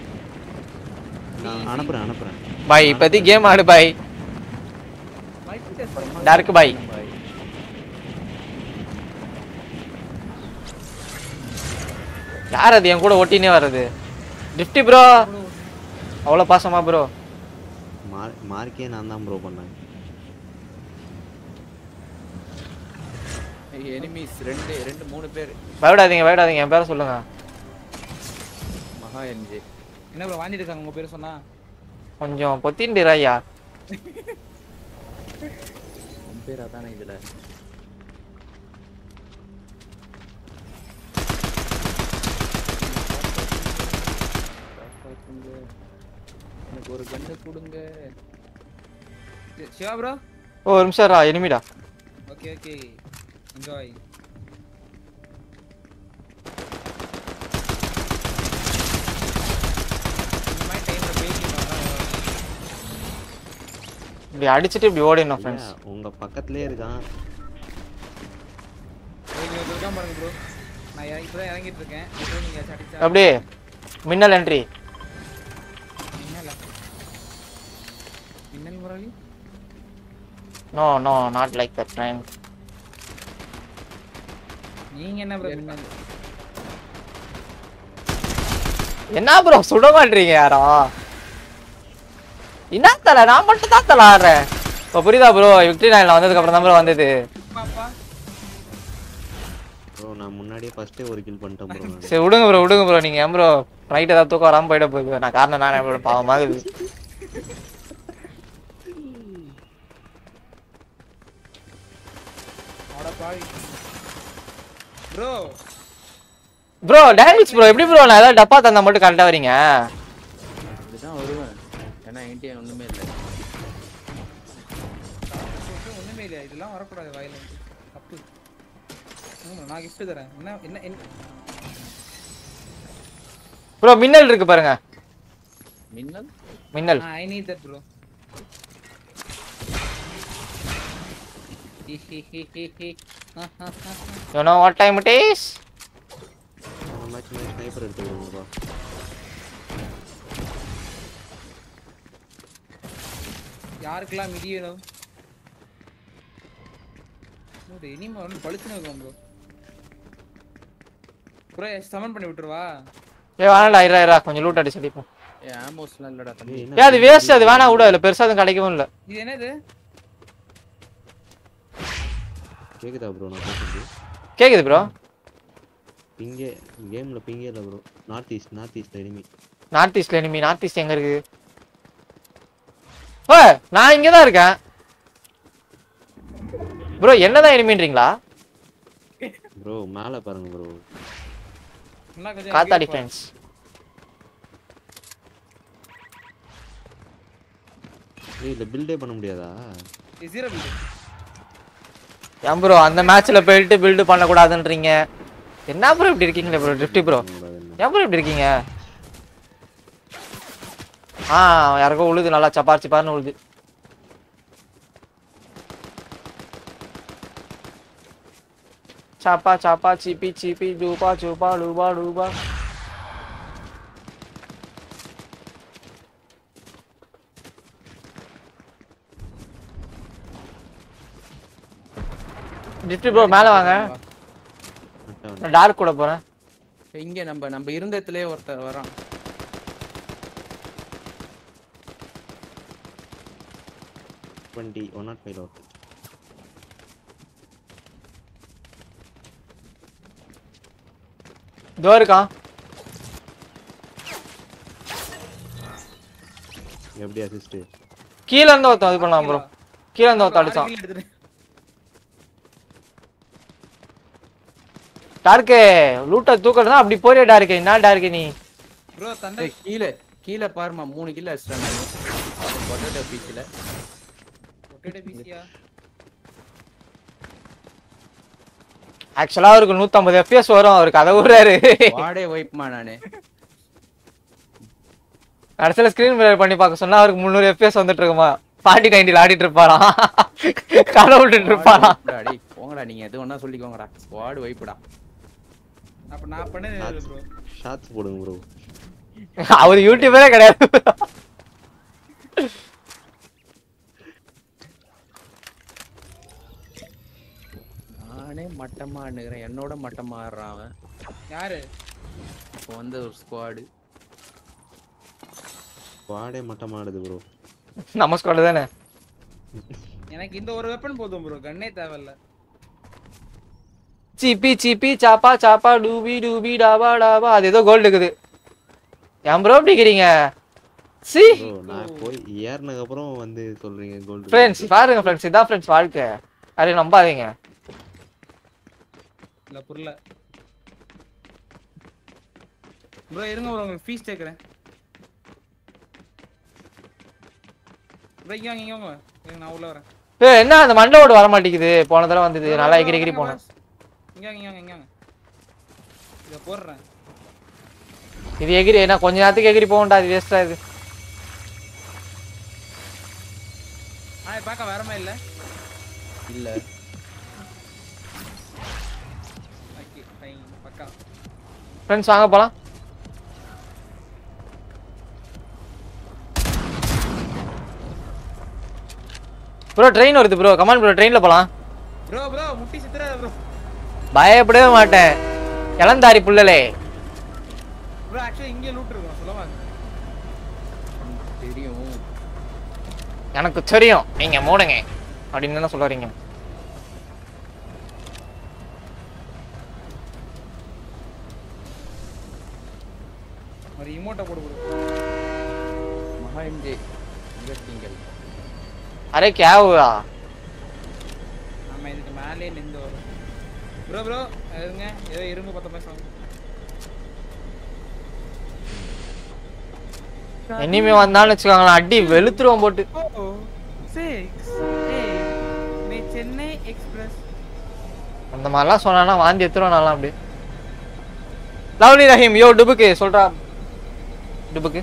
நான் அனுப்புறேன் அனுப்புறேன் பாய் இப்போதி கேம் ஆடு bye mic test dark boy யார் அது என் கூட ஒட்டினே வர்றது டிஃப்டி ப்ரோ அவ்வளோ பாசமா ப்ரோ மார் மார்க்கே நான் தான் ப்ரோ பண்ணேன் எனிமீஸ் ரெண்டு ரெண்டு மூணு பேர் பயப்படாதீங்க பயப்படாதீங்க என் பேரை சொல்லுங்க மகா என்ஜே என்ன ப்ரோ வாங்கிட்டு இருக்காங்க உங்க பேர் சொன்னா கொஞ்சம் பொத்தின்டிராய்யா உன் பேர் அதானே இதுல காப்பாத்துங்க. எனக்கு ஒரு கண்ணு கொடுங்க சி- சிவா ப்ரோ ஓ ஒரு நிமிஷம்ரா எனிமிடா ஓகே ஓகே என்ஜாய் இந்த மாதிரி டைம்ல பேசிக்கலாம் இப்படி அடிச்சிட்டு இப்படி ஓடிடணும் ஃப்ரெண்ட்ஸ் ஐயா, உங்க பக்கத்துலயே இருக்கான் நீங்க இருக்காம பாருங்க ப்ரோ நான் இறங்கி இப்பதான் இறங்கிட்டு இருக்கேன் இப்போ நீங்க அடிச்சா அப்படியே மின்னல் என்ட்ரி என்னல மின்னல் Murali no no not like that friend நீங்க என்ன ப்ரோ மின்னல் என்ன ப்ரோ சுட மாட்டீங்க யாரோ என்ன தல நான் மட்டும் தான் தல ஆடுறேன் இப்போ புரியுதா ப்ரோ விக்டரி நாயில் வந்ததுக்கு அப்புறம் தான் ப்ரோ வந்தது பாப்பா ப்ரோ நான் முன்னாடியே ஃபர்ஸ்டே ஒரு கில் பண்ணிட்டேன் ப்ரோ நான் சரி விடுங்க ப்ரோ விடுங்க ப்ரோ நீங்க ஏன் ப்ரோ நைட் ஏதாவது தூக்கம் வராம போயிட போகுது நான் காரணம் நானே ப்ரோ பாவமாகுது அட பாவி ப்ரோ ப்ரோ டேனிஸ் ப்ரோ எப்படி ப்ரோ நான் ஏதாவது டப்பா தந்தா மட்டும் கரெக்டாக வரீங்க இப்படிதான் வருவேன் ஏன்னா என்கிட்ட ஒண்ணுமே இல்லை ஒண்ணுமே இல்லையா இதெல்லாம் வரக்கூடாது வாயில இருந்து. தப்பு ம், நான் கிஃப்ட் தரேன் என்ன என்ன என்ன ப்ரோ மின்னல் இருக்கு பாருங்க மின்னல் மின்னல் I need that bro you know what time it is match match sniper எடுத்துக்கிறோம்ப்பா யாருக்கெல்லாம் மிடி வேணும் ஒரு இனிமே வந்து பழுத்துன்னு இருக்கும் ப்ரோ ப்ரோ சமன் பண்ணி விட்டுருவா ஏ வேணாடா இரா இரா கொஞ்சம் லூட் அடிச்சு அடிப்போம் ஏ ஆமோஸ்லாம் இல்லடா தம்பி ஏய், ஏ என்ன அது வேஸ்ட் அது வேணா விட அதில் பெருசா எதுவும் கிடைக்கவும் இல்லை இது என்னது கேக்குதா ப்ரோ நான் பேசுறது கேக்குது ப்ரோ பிங்கே கேம்ல பிங்கே இல்லை bro north east north east enemy north ஈஸ்ட்ல எனிமி நார்த் ஈஸ்ட் எங்க இருக்கு ஓ நான் இங்க தான் இருக்கேன் ப்ரோ என்னதான் எனிமின்றீங்களா ப்ரோ மேலே பாருங்க ப்ரோ இன்னும் கொஞ்சம் காத்தாடி எங்கேயோ ஃப்ரெண்ட்ஸ் ஏய் இல்ல பில்டே பண்ண முடியாதா போ. zero build. ஏன் ப்ரோ அந்த மேட்ச்ல போயிட்டு பில்டு பண்ணக்கூடாதுன்றீங்க என்ன ப்ரோ இப்படி இருக்கீங்களே ப்ரோ ட்ரிஃப்டி ப்ரோ பண்ணக்கூடாதுன்னு. ஏன் ப்ரோ இப்படி இருக்கீங்க ஆ யாருக்கோ உழுது நல்லா சப்பார் சிப்பார்னு உழுது சாப்பா சாப்பா சிப்பி சிப்பி டூபா சூப்பா டூபா டூபா லிஃப்ட் ப்ரோ மேல வாங்க வந்துட்டேன், நான் டார்க் கூட போறேன் இங்க நம்ம நம்ம இருந்த இடத்துலயே ஒருத்தர் வரான் twenty one not five out இதோ இருக்கான் எப்படி அசிஸ்ட் கீழ இருந்து ஒருத்தன் இது பண்ணலாம் ப்ரோ கீழ இருந்து ஒருத்தன் அடிச்சான் ஆறு kill எடுத்துட்டு. டார்க்கு லூட்டை தூக்கறதுனா அப்படி போறியா டார்க்கு என்ன டார்க்கு நீ bro தண்டை ஏய், கீழே கீழே பாருமா மூணு கிலோ அடிச்சிட்டாங்க பொட்டேட்டோ பீச்சில் பொட்டேட்டோ பீசியா ஆக்சுவலா அவருக்கு நூத்தம்பது எஃப்எஸ் வரும் அவருக்கு அதை விடுறாரு வாடே வைப்மா நானு கடைசியில ஸ்கிரீன் மிரர் பண்ணி பார்க்க சொன்னா அவருக்கு முந்நூறு எஃப்எஸ் வந்துட்டு இருக்குமா பாட்டி நைன்டில் ஆடிட்டு இருப்பாராம் கதை விட்டுட்டு இருப்பாராம் வைப்புடா, டேய் போங்கடா நீங்க எது ஒண்ணா சொல்லிக்கோங்கடா ஸ்குவாட் வைப்புடா அப்ப நான் பண்ணது ப்ரோ ஷார்ட்ஸ் போடுங்க ப்ரோ அவர் யூடியூபரே கிடையாது நானே மட்டமா ஆடுகிறேன் என்னோட மட்டமா ஆடுறான் அவன் யாரு இப்போ வந்து ஒரு ஸ்குவாடு வாடே மட்டமா ஆடுது ப்ரோ நம்ம ஸ்குவாட் தானே எனக்கு இந்த ஒரு வெப்பன் போதும் ப்ரோ கண்ணே தேவையில்ல சிப்பி சிப்பி சாப்பா சாப்பா டூபி டூபி டாபா டாபா அது ஏதோ கோல்டு இருக்குது ஏன் ப்ரோ அப்படிங்கிறீங்க சி ப்ரோ நான் போய் ஏறினதுக்கு அப்புறம் வந்து சொல்றீங்க கோல்டு ஃப்ரெண்ட்ஸ் பாருங்க ஃப்ரெண்ட்ஸ் இதான் ஃப்ரெண்ட்ஸ் வாழ்க்கை யாரையும் நம்பாதீங்க இல்ல புரியல ப்ரோ இருங்க ப்ரோ உங்களுக்கு ஃபீஸ் கேக்குறேன் ப்ரோ இங்க வாங்க இங்க வாங்க இருங்க, நான் உள்ள வரேன் ஏய் என்ன அந்த மண்டை ஓடு வர மாட்டேங்குது போன தடவை வந்தது நல்லா எகிரி எகிரி போனேன் இங்க வாங்க இங்க வாங்க இங்க வாங்க இத போடுறேன் இது எகிரி என்ன கொஞ்ச நேரத்துக்கு எகிரி போகண்டா அது வேஸ்டா இது ஆ பார்க்க வரமே இல்ல இல்ல ஓகே ஃபைன் பக்கா ஃப்ரெண்ட்ஸ் வாங்க போலாம் ப்ரோ ட்ரெயின் வருது ப்ரோ கமான் ப்ரோ ட்ரெயின்ல போலாம் ப்ரோ ப்ரோ முட்டி சித்துறாத ப்ரோ பயப்படவே மாட்டேன் இளந்தாரி புள்ளலே ப்ரோ ஆக்சுவலி இங்கே லூட் இருக்கும் சொல்ல வாங்க தெரியும் எனக்கு தெரியும் நீங்க மூடுங்க அப்படின்னு தானே சொல்ல வரீங்க ஒரு இமோட்டை போடு ப்ரோ மகா எம்ஜே நீங்கள் அரே क्या हुआ நம்ம இதுக்கு மேலே நின்று வரும் ப்ரோ ப்ரோ இருங்க ஏதோ இரும்பு பத்த பேசுவாங்க இனிமே வந்தான்னு வச்சுக்கோங்களேன் அடி வெளுத்துருவோம் போட்டு ஓ சிக்ஸ் நீ சென்னை எக்ஸ்பிரஸ் அந்த மாதிரிலாம் சொன்னானா வாந்தி எடுத்துருவோம் நல்லா அப்படி லவ்லி ரஹீம் யோ டுபுக்கு சொல்றா டுபுக்கு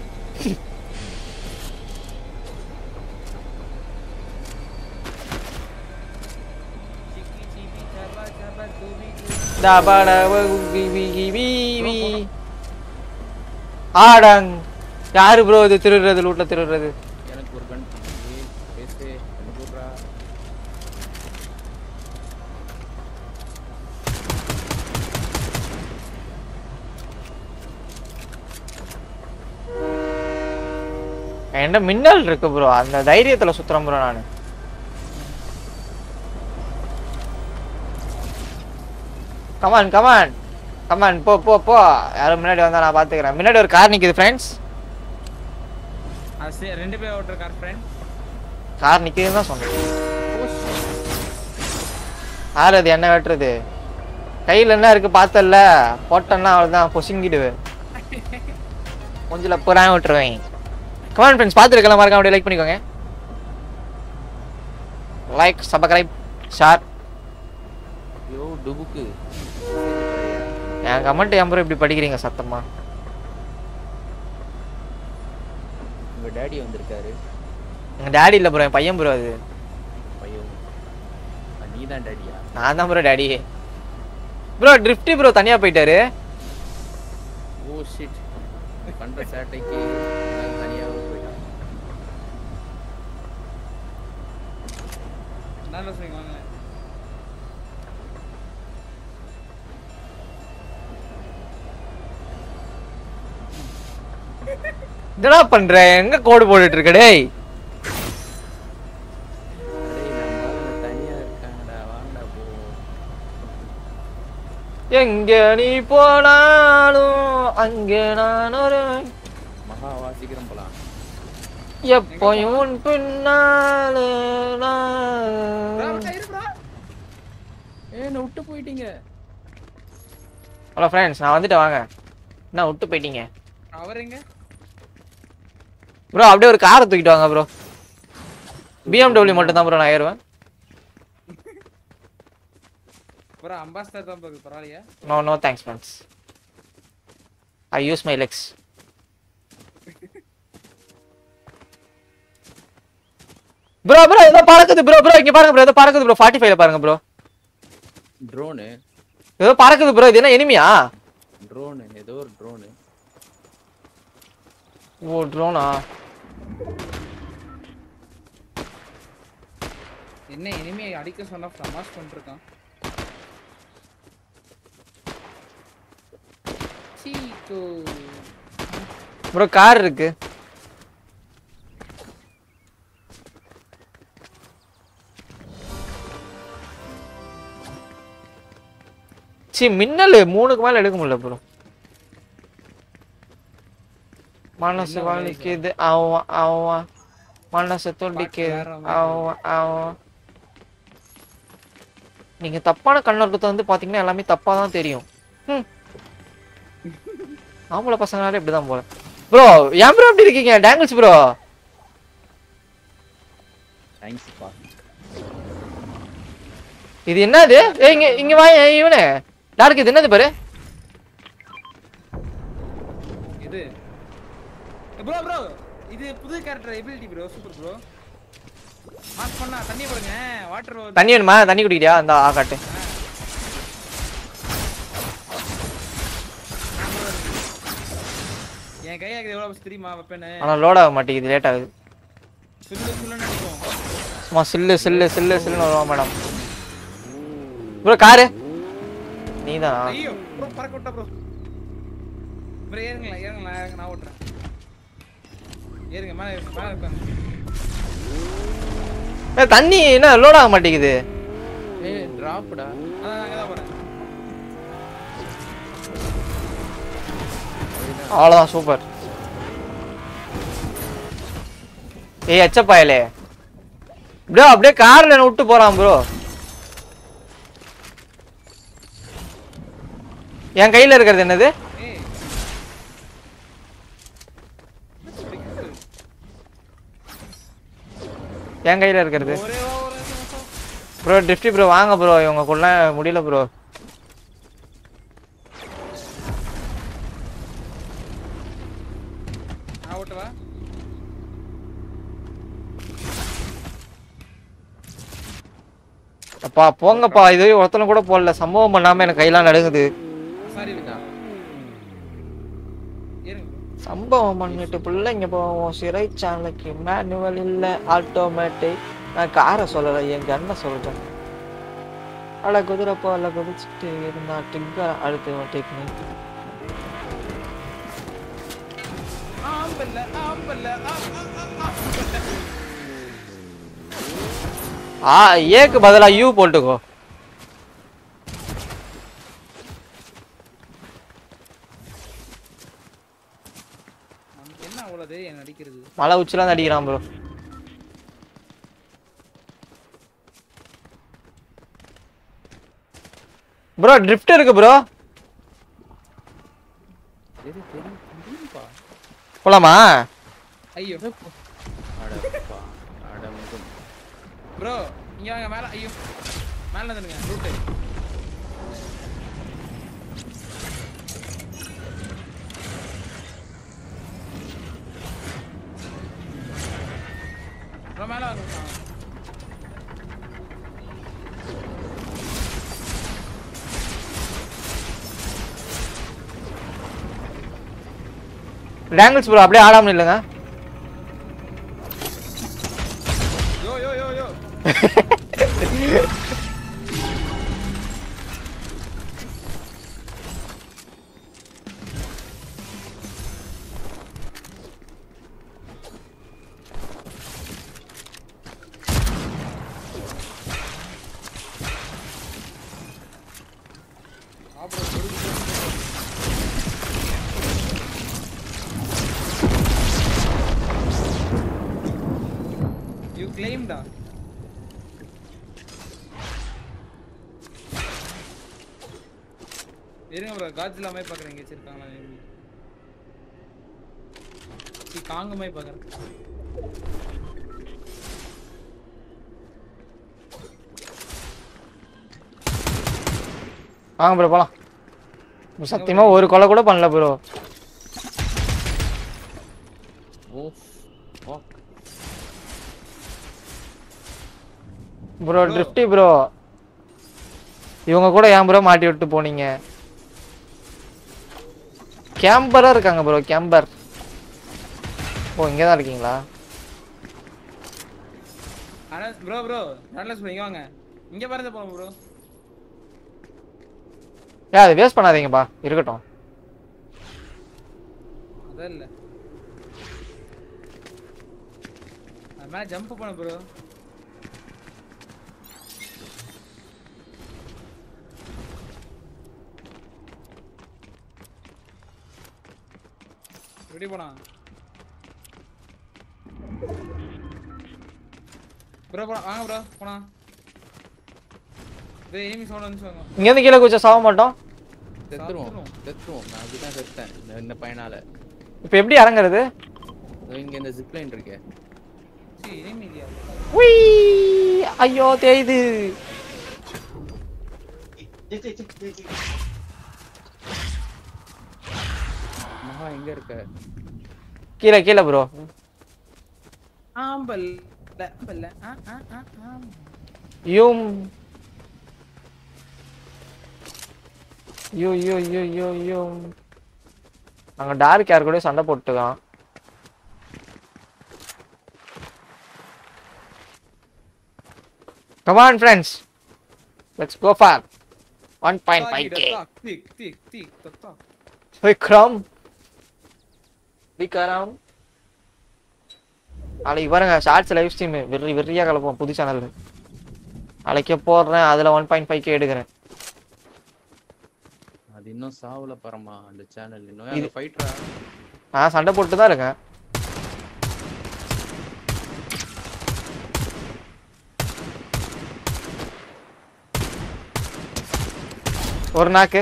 சிக்கி சிபி சபா சபா தூபி டபடப உபி வி வி வி வி. ஆடங் யாரு ப்ரோ இது திருடுறது லூட்ல திருடுறது எனக்கு ஒரு கன் ஏய், பேசு எனக்கு விட்றா. என்கிட்ட மின்னல் இருக்கு ப்ரோ அந்த தைரியத்துல சுத்துறேன் ப்ரோ நானு கமான் கமான் கமான் போ போ போ யாரும் முன்னாடி வந்தா நான் பாத்துக்கிறேன் முன்னாடி ஒரு கார் நிக்குது ஃப்ரெண்ட்ஸ் அது சரி, ரெண்டு பேர் ஓட்டுற கார் ஃப்ரெண்ட் கார் நிக்குதுன்னு தான் சொன்னேன் யார் அது என்ன வெட்டுறது கையில் என்ன இருக்கு பார்த்தல போட்டேன்னா அவ்வளோதான் பொசுங்கிடுவேன் கொஞ்சம் புறாம விட்டுருவேன் கமெண்ட் ஃப்ரெண்ட்ஸ் பார்த்துருக்கலாம் மறக்காம அப்படியே லைக் பண்ணிக்கோங்க லைக் சப்ஸ்கிரைப் ஷேர் ஐயோ டுபுக்கு என் கமெண்ட் என் இப்படி படிக்கிறீங்க சத்தமா உங்க டேடி வந்திருக்காரு எங்க டேடி இல்லை ப்ரோ என் பையன் ப்ரோ அது பையன் நீ தான் டேடியா நான் தான் ப்ரோ டேடி ப்ரோ ட்ரிஃப்டி ப்ரோ தனியா போயிட்டாரு ஓ ஷிட் பண்ற சேட்டைக்கு நான் தனியாக போயிட்டான் என்ன சொல்றீங்க வாங்க என்னடா பண்ற எங்க கோடு போட்டுட்டு இருக்க டேய் டேய் நம்ம ஆளுங்க தனியா இருக்காங்கடா வாங்கடா போ எங்க நீ போனாலும் அங்கே நான் ஒரு மகா வா சீக்கிரம் போலாம் எப்பயும் உன் பின்னாலே நான் ஏ என்ன விட்டு போயிட்டீங்க ஹலோ ஃப்ரெண்ட்ஸ் நான் வந்துட்டு வாங்க என்ன விட்டு போயிட்டீங்க அவர் எங்க ப்ரோ அப்படியே ஒரு காரை தூக்கிட்டு வாங்க ப்ரோ பிஎம்டபிள்யூ மட்டும் தான் ப்ரோ நான் ஏறுவேன் ப்ரோ அம்பாஸ்டர் தான் போகுது பரவாயில்லையா no no thanks friends I use my legs bro bro ஏதோ பறக்குது ப்ரோ ப்ரோ இங்க பாருங்க ப்ரோ ஏதோ பறக்குது ப்ரோ ஃபார்ட்டி ஃபைவ்ல பாருங்க ப்ரோ ட்ரோனு ஏதோ பறக்குது ப்ரோ இது என்ன எனிமியா ட்ரோனு ஏதோ ஒரு ட்ரோனு ஓ ட்ரோனா என்ன இனிமே அடிக்க சொன்னா தமாஷ் பண்ணிருக்கான் சீக்கோ ப்ரோ கார் இருக்கு சி மின்னல் மூணுக்கு மேல எடுக்க முடியல ப்ரோ மனசு என்ன வலிக்குது ஆவா ஆவா மனசு துடிக்குது வேற மாதிரி ஆவா ஆவா நீங்க தப்பான கண்ணோட்டத்தை வந்து பாத்தீங்கன்னா எல்லாமே தப்பா தான் தெரியும் ம். ஆம்பளை பசங்களாலே இப்படிதான் போல ப்ரோ ஏன் ப்ரோ அப்படி இருக்கீங்க டேங்கிள்ஸ் ப்ரோ தேங்க்ஸ் பா இது என்னது ஏய் இங்க இங்க வா ஏய், இவனே டார்க் இது என்னது பாரு இது ப்ரோ ப்ரோ இது புது character ability bro super bro mass பண்ணா தண்ணி கொடுங்க வாட்டர் தண்ணி வேணுமா தண்ணி குடிக்கிறியா அந்த ஆ காட்டு என் கையாக்கு எவ்வளவு தெரியுமா வெப்பேன்னு ஆனா லோட் ஆக மாட்டேங்குது லேட் ஆகுது சுல்லு சுல்லுன்னு அடிக்கும் சும்மா சில்லு சில்லு சில்லு சில்லுன்னு வருவா மேடம் ப்ரோ காரு நீதான் ஐயோ ப்ரோ பறக்க விட்டா ப்ரோ ப்ரோ ஏறுங்களா ஏறுங்களா ஏறுங்க நான் ஓட்டுறேன் ஏறுங்க மேலே ஏறுங்க மேலே இருக்காங்க ஏய், தண்ணி என்ன லோட் ஆக மாட்டேங்குது ஏ டிராப்டா அதான் அங்கே தான் போகிறேன் அவ்வளோதான் சூப்பர் ஏய் அச்சப்பாயலே ப்ரோ அப்படியே கார்ல என்ன விட்டு போறான் ப்ரோ என் கையில இருக்கிறது என்னது ஏய் என் கையில இருக்கிறது ஒரே வா ஒரே நிமிஷம் ப்ரோ டிஃப்டி ப்ரோ வாங்க ப்ரோ இவங்க கொள்ள முடியல ப்ரோ நான் ஓட்டுவா அப்பா போங்கப்பா இது ஒருத்தனை கூட போடல சம்பவம் பண்ணாம எனக்கு கையெல்லாம் நடுங்குது சாரி இருக்கா ஏறுங்க சம்பவம் பண்ணிட்டு பிள்ளைங்க போவோம் சிறைச்சாலைக்கு மேனுவல் இல்ல ஆட்டோமேட்டிக் நான் காரை சொல்லலை என் கண்ணை சொல்றேன் அட குதிரை போல குதிச்சுட்டு இருந்தா டிக்கா அடுத்து டெக்னிக் ஆம்பல்ல ஆம்பல்ல ஆ, ஆ, ஆ, ஆ. ஆ ஏக்கு பதிலா யூ போட்டுக்கோ நமக்கு என்ன அவ்வளவு தைரியம் நடிக்கிறது மலை உச்சிலாம் தான் அடிக்கிறான் ப்ரோ ப்ரோ ட்ரிஃப்ட் இருக்கு ப்ரோ தெரியும் தெரியும் தெரியும்பா போலாமா ஐயோ அடப்பா அட முகம் ப்ரோ இங்க வாங்க மேல ஐயோ மேல வந்துருங்க ரூட் ப்ரோ மேல வாங்க டேங்கிள்ஸ் ப்ரோ அப்படியே ஆடாமல் இல்லைங்க யோ யோ யோ யோ யூ கிளைம்டா இருங்க ப்ரோ காஜ்லா மாதிரி பார்க்குறேன் எங்க வச்சிருக்காங்களா சி காங்க மாதிரி பார்க்குறேன் வாங்க ப்ரோ போலாம் சத்தியமா ஒரு கொலை கூட பண்ணல ப்ரோ ஓ fuck. ப்ரோ ட்ரிஃப்டி ப்ரோ இவங்க கூட ஏன் ப்ரோ மாட்டி விட்டு போனீங்க கேம்பரா இருக்காங்க ப்ரோ கேம்பர் ஓ இங்கே தான் இருக்கீங்களா ஆனா ப்ரோ ப்ரோ நல்ல ப்ரோ இங்க வாங்க இங்க பாருங்க போலாம் ப்ரோ ஏ அதை வேஸ்ட் பண்ணாதீங்கப்பா இருக்கட்டும் அதான் இல்ல அது மேல ஜம்ப் பண்ண ப்ரோ எப்படி போனா ப்ரோ போலாம் வாங்க ப்ரோ போலாம் இது எனிமி சவுண்ட் வந்து வாங்க இங்கேருந்து கீழே குச்சா சாக மாட்டோம் செத்துருவோம் சாப்பிட்டுருவோம். செத்துருவோம் நான் அப்படிதான் செத்தேன் இந்த- இந்த பையனால இப்போ எப்படி இறங்குறது இதோ இங்க இந்த ஜிப்லைன் இருக்கே சி எனிமி இல்லையா உய் ஐயோ தேயுது மகா எங்க இருக்க கீழே கீழே ப்ரோ ஆம்பல் ஆம்பல் ஆ ஆ ஆ ஆ யூம் யூ யூ யூ யூ யூ நாங்கள் டார்க் யார் கூட சண்டை போட்டுக்கலாம் come on friends let's go for one point five K திக் திக் திக் தத்தா விக்ரம் விக்ரம் நாளைக்கு பாருங்க ஷார்ட்ஸ் லைவ் ஸ்ட்ரீம் வெறி வெறியாக கலப்போம் புது சேனல் நாளைக்கே போடுறேன் அதில் ஒன் பாயிண்ட் ஃபைவ் கே எடுக்கிறேன் அது இன்னும் சாவல பரமா அந்த சேனல் இன்னும் அந்த ஃபைட்டரா நான் சண்டை போட்டு தான் இருக்கேன் ஒரு நாக்கு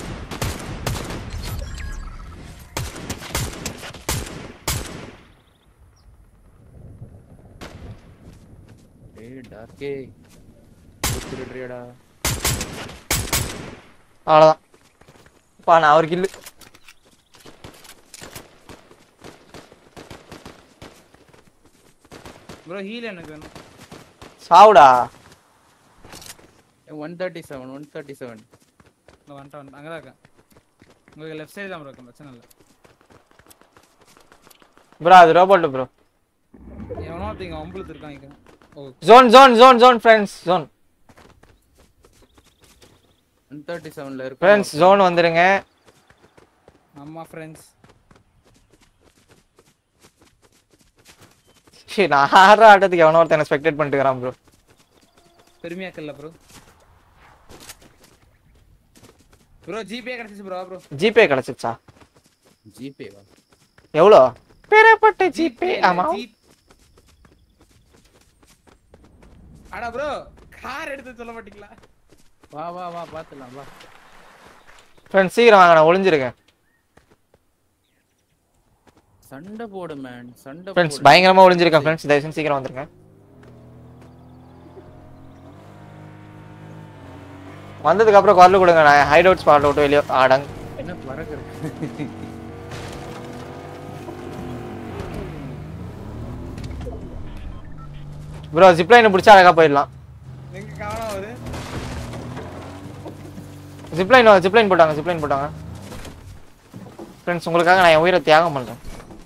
ஏய் டார்க்கே திருடுறியடா அவ்வளோதான் பா நான் அவர் கில்லு ப்ரோ ஹீல் எனக்கு வேணும் சாவுடா one thirty seven one thirty seven இந்த வந்துட்டு வந்துட்டு அங்கே தான் இருக்கேன் உங்களுக்கு லெஃப்ட் சைடு தான் ப்ரோ இருக்கும் பிரச்சனை இல்லை ப்ரோ அது ரோபோட் ப்ரோ எவனோ ஒருத்தங்க அம்புலத்து இருக்காங்க ஓ zone zone zone zone friends zone one thirty செவன்ல இருக்கு ஃப்ரெண்ட்ஸ் ஜோன் வந்துருங்க அம்மா ஃப்ரெண்ட்ஸ் சரி நான் ஆடுற ஆட்டத்துக்கு எவனோ ஒருத்தன் ஸ்பெக்டேட் பண்ணிட்டு இருக்கிறான் ப்ரோ பெருமையாக்கல்ல ப்ரோ ப்ரோ ஜிபே கிடைச்சிச்சு ப்ரோ ப்ரோ ஜிபே கிடைச்சிச்சா ஜிபேவா எவ்வளோ பெறப்பட்ட ஜிபே ஆமா அடா ப்ரோ கார் எடுத்து சொல்ல மாட்டீங்களா வா வா வா பாத்துலாம் வா ஃப்ரெண்ட்ஸ் சீக்கிரம் வாங்க நான் ஒளிஞ்சிருக்கேன் சண்டை போடு மேன் சண்டை ஃப்ரெண்ட்ஸ் போடு. பயங்கரமா ஒளிஞ்சிருக்கேன் ஃப்ரெண்ட்ஸ் தயவு செஞ்சு சீக்கிரம் வந்துருங்க வந்ததுக்கு அப்புறம் குரல் கொடுங்க நான் ஹைட் அவுட் ஸ்பாட் விட்டு வெளியே ஆடங் என்ன பறக்குற ப்ரோ ஜிப்லைனை பிடிச்சா அழகா போயிடலாம் எங்க காணோம் அவரு ஜிப்லைன் ஜிப்லைன் போட்டாங்க ஜிப்லைன் போட்டாங்க ஃப்ரெண்ட்ஸ் உங்களுக்காக நான் என் உயிரை தியாகம் பண்றேன்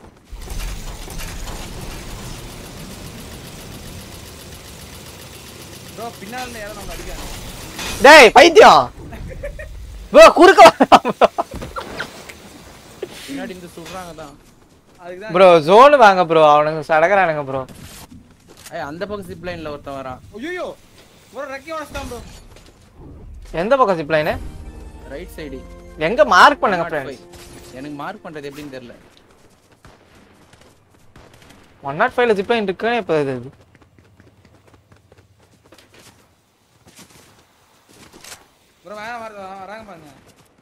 ப்ரோ பின்னால இருந்து யாரும் நம்ம அடிக்காங்க டேய் பைத்தியம் ப்ரோ குறுக்க பின்னாடி இருந்து சுடுறாங்க தான் அதுக்கு தான் ப்ரோ ஜோன் வாங்க ப்ரோ அவனுங்க சடகறானுங்க ப்ரோ ஏய் அந்த பக்கம் ஜிப் லைன்ல ஒருத்தன் வரான் ஐயோ ப்ரோ ரெக்கி உடச்சிட்டான் ப்ரோ எந்த பக்கம் ஜிப்லைனு ரைட் சைடு எங்க மார்க் பண்ணுங்க ஃப்ரெண்ட்ஸ் எனக்கு மார்க் பண்றது எப்படின்னு தெரியல ஒன் நாட் ஃபைவ்ல ஜிப்லைன் இருக்கு இப்போ இது ப்ரோ வேற வர வராங்க பாருங்க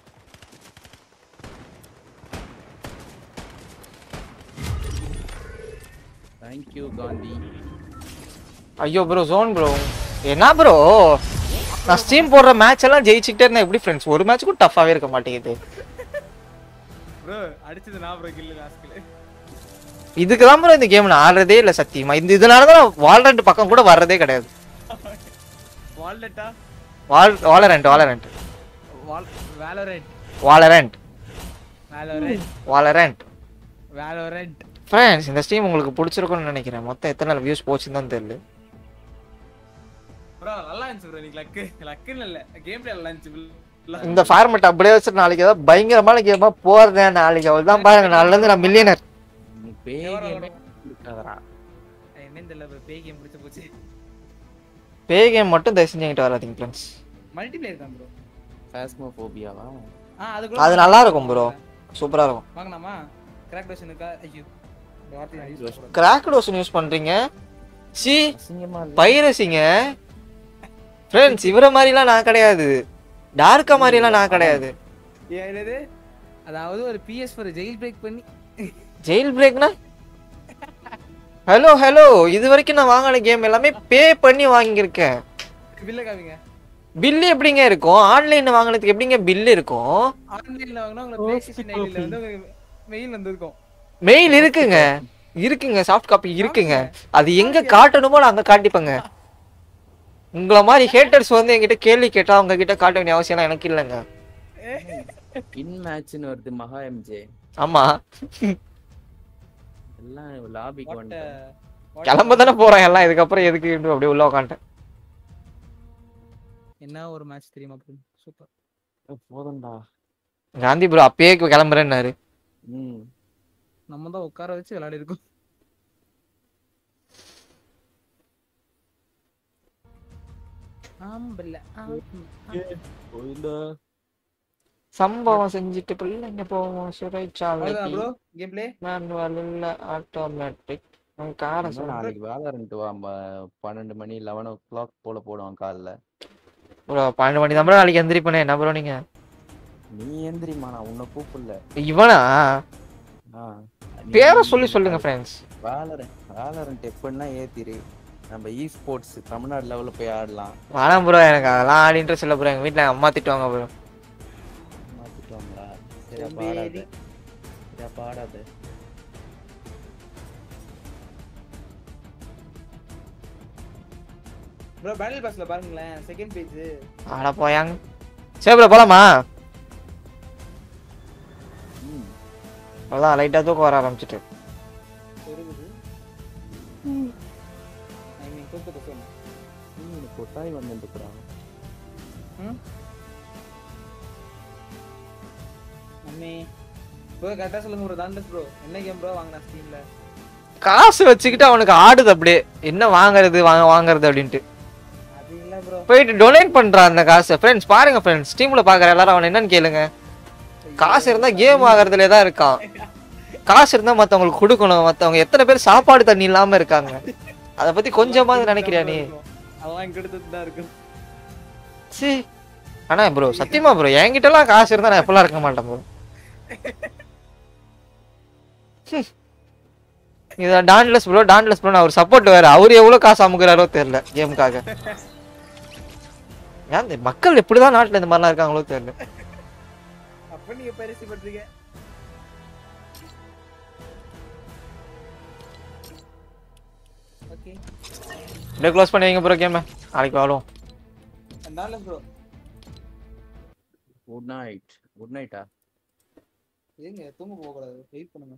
தேங்க் யூ காந்தி ஐயோ ப்ரோ ஜோன் ப்ரோ என்ன ப்ரோ நான் ஸ்டீம் போடுற மேட்ச் எல்லாம் ஜெயிச்சுக்கிட்டே இருந்தேன் எப்படி ஃப்ரெண்ட்ஸ் ஒரு மேட்ச் கூட டஃபாவே இருக்க மாட்டேங்குது ப்ரோ அடிச்சது நான் ப்ரோ கில்லு லாஸ்ட்ல இதுக்கு தான் ப்ரோ இந்த கேம் நான் ஆடுறதே இல்லை சத்தியமா இந்த இதனால தான் வால்ரண்ட் பக்கம் கூட வர்றதே கிடையாது வால்லெட்டா வால் வாலரண்ட் வாலரண்ட் வால் வேலோரேட் வாலரண்ட் வேலோரேட் வாலரண்ட் வேலோரேட் ஃப்ரெண்ட்ஸ் இந்த ஸ்டீம் உங்களுக்கு பிடிச்சிருக்கும்னு நினைக்கிறேன் மொத்தம் எத்தனை நாள் வியூஸ் போச்சுன்னு தான் தெரியல ப்ரோ நல்லா இருந்துச்சு ப்ரோ நீங்க லக்கு லக்குன்னு இல்ல கேம் பிளே நல்லா இருந்துச்சு full-ஆ. இந்த ஃபார்மெட் அப்படியே வச்சுட்டு நாளைக்கு ஏதாவது பயங்கரமான கேமா போறேன் நாளைக்கு அவள் தான் பாருங்க நாளைல இருந்து நான் மில்லியனர் நீ பேய் எவரோ கேமே இருக்காதடா என்னன்னு தெரியல ப்ரோ பேய் கேம் பிடிச்சு போச்சு பே கேம் மட்டும் தயவு செஞ்சு என்கிட்ட வராதீங்க ஃப்ரெண்ட்ஸ் மல்டி பிளேயர் தான் ப்ரோ பாஸ்மோபோபியாவா ஆ அது அது நல்லா இருக்கும் ப்ரோ சூப்பரா இருக்கும் வாங்கலாமா கிராக் டோஷனுக்கா ஐயோ இந்த வார்த்தை நான் யூஸ் பண்ண கிராக் டோஷன் யூஸ் பண்றீங்க சி அசிங்கமா இல்ல பைரசிங்க ஃப்ரெண்ட்ஸ் இவர மாதிரிலாம் நான் கிடையாது டார்க்கா மாதிரிலாம் நான் கிடையாது ஏன் என்னது அதாவது ஒரு பிஎஸ் ஃபோர் ஜெயில் பிரேக் பண்ணி ஜெயில் பிரேக்னா ஹலோ ஹலோ இது வரைக்கும் நான் வாங்கின கேம் எல்லாமே பே பண்ணி வாங்கியிருக்கேன் பில்ல காமிங்க பில்லு எப்படிங்க இருக்கும் ஆன்லைன்ல வாங்கினதுக்கு எப்படிங்க பில்லு இருக்கும் ஆன்லைன்ல வாங்கினா உங்களுக்கு பிளே ஸ்டேஷன் ஐடில வந்து உங்களுக்கு மெயில் வந்திருக்கும் மெயில் இருக்குங்க இருக்குங்க சாஃப்ட் காப்பி இருக்குங்க அது எங்க காட்டணுமோ நான் அங்க காட்டிப்பேங்க உங்களை மாதிரி ஹேட்டர்ஸ் வந்து என்கிட்ட கேள்வி கேட்டா அவங்க கிட்ட காட்ட வேண்டிய அவசியம் எனக்கு இல்லைங்க இன் மேட்ச்னு வருது மகா எம்ஜே ஆமா எல்லாம் லாபிக்கு What வந்துட்டேன் a- what a- கிளம்ப தானே போறேன் எல்லாம் இதுக்கப்புறம் எதுக்கு இன்னும் அப்படியே உள்ள உட்காந்துட்டேன் என்ன ஒரு மேட்ச் தெரியுமா சூப்பர் போதும்டா காந்தி ப்ரோ அப்பயே கிளம்புறேன்னாரு ம் நம்ம தான் உட்கார வச்சு விளையாடி இருக்கோம் ஆம்பல்ல சம்பவம் செஞ்சுட்டு பிள்ளைங்க போவோம் சிறைச்சாலைக்கு ப்ரோ கேம் பிளே மேனுவல் இல்ல ஆட்டோமேட்டிக் காரை இன்னும் சொல்றேன் நாளைக்கு வேலரண்ட் வா ம- பன்னெண்டு மணி லெவன் ஓ கிளாக் போல போடுவான் காலைல ப்ரோ பன்னெண்டு மணி தான் bro நாளைக்கு எந்திரிப்பனே என்ன ப்ரோ நீங்க நீ எந்திரிமா நான் உன்னை கூப்பிடல இவனா ஆ பேரை சொல்லி சொல்லுங்க ஃப்ரெண்ட்ஸ் வேலரண்ட் வேலரண்ட் எப்படின்னா ஏத்திரு நம்ம இ ஸ்போர்ட்ஸ் தமிழ்நாடு லெவல்ல போய் ஆடலாம் வேணாம் ப்ரோ எனக்கு அதெல்லாம் ஆடி இன்ட்ரெஸ்ட் இல்லை ப்ரோ எங்க வீட்ல எங்க அம்மா திட்டுவாங்க ப்ரோ மாத்திட்டோங்களா சரி அப்ப ஆடாத சரி அப்ப ஆடாத ப்ரோ பேட்டில் பாஸ்ல பாருங்களேன் செகண்ட் பேஜ் ஆட போயாங்க சரி ப்ரோ போலாமா ம் அவ்வளோதான் லைட்டாக தூக்கம் வர ஆரம்பிச்சிட்டு சொருகுது ஐ மீன் தூக்கத்தை சொல்லு ம், கொட்டாய் வந்துட்டுக்குறான் ம் மம்மி ப்ரோ கரெக்டாக சொல்லுங்க ப்ரோ தாண்டஸ் ப்ரோ என்ன கேம் ப்ரோ வாங்கினா ஸ்டீம்ல காசு வச்சுக்கிட்டு அவனுக்கு ஆடுது அப்படியே என்ன வாங்குறது வாங்க வாங்குறது அப்படின்ட்டு அது இல்லை ப்ரோ போயிட்டு டொனேட் பண்றான் அந்த காசை ஃப்ரெண்ட்ஸ் பாருங்க ஃப்ரெண்ட்ஸ் டீம்ல பாக்குற எல்லாரும் அவன் என்னன்னு கேளுங்க காசு இருந்தா கேம் ஆகுறதுல தான் இருக்கான் காசு இருந்தா மத்தவங்களுக்கு கொடுக்கணும் மத்தவங்க எத்தனை பேர் சாப்பாடு தண்ணி இல்லாம இருக்காங்க அத பத்தி கொஞ்சமாவது நினைக்கிறியா நீ அதெல்லாம் இங்க எடுத்து தான் இருக்கு சி ஆனா ப்ரோ சத்தியமா ப்ரோ என்கிட்டலாம் காசு இருந்தா நான் எப்பெல்லாம் இருக்க மாட்டேன் ப்ரோ இதை டான்லெஸ் ப்ரோ டான்லெஸ் ப்ரோ அவர் சப்போர்ட் வேற அவர் எவ்வளவு காசு அமுக்குறாரோ தெரியல கேமுக்காக ஏன் இந்த மக்கள் எப்படிதான் நாட்டுல இந்த மாதிரிலாம் இருக்காங்களோ தெரியல அப்ப நீங்க பரிசு பண்றீங்க ஓகே இப்படியே க்ளோஸ் பண்ணி வைங்க ப்ரோ கேம நாளைக்கு வாழும் அதனால ப்ரோ குட் நைட் குட் நைட்டா ஏங்க தூங்க போக கூடாது வெயிட் பண்ணுங்க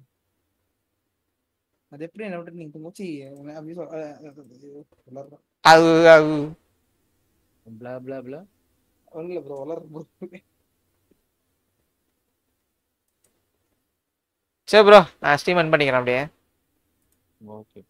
அது எப்படி என்ன விட்டு நீங்க தூங்க சி அப்படி சொல் வளர்றோம் அது அது பிளா பிளா பிளா ஒன்றும் இல்லை ப்ரோ வளர்றோம் சரி ப்ரோ நான் ஸ்டீம் பண்ணிக்கிறேன் அப்படியே ஓகே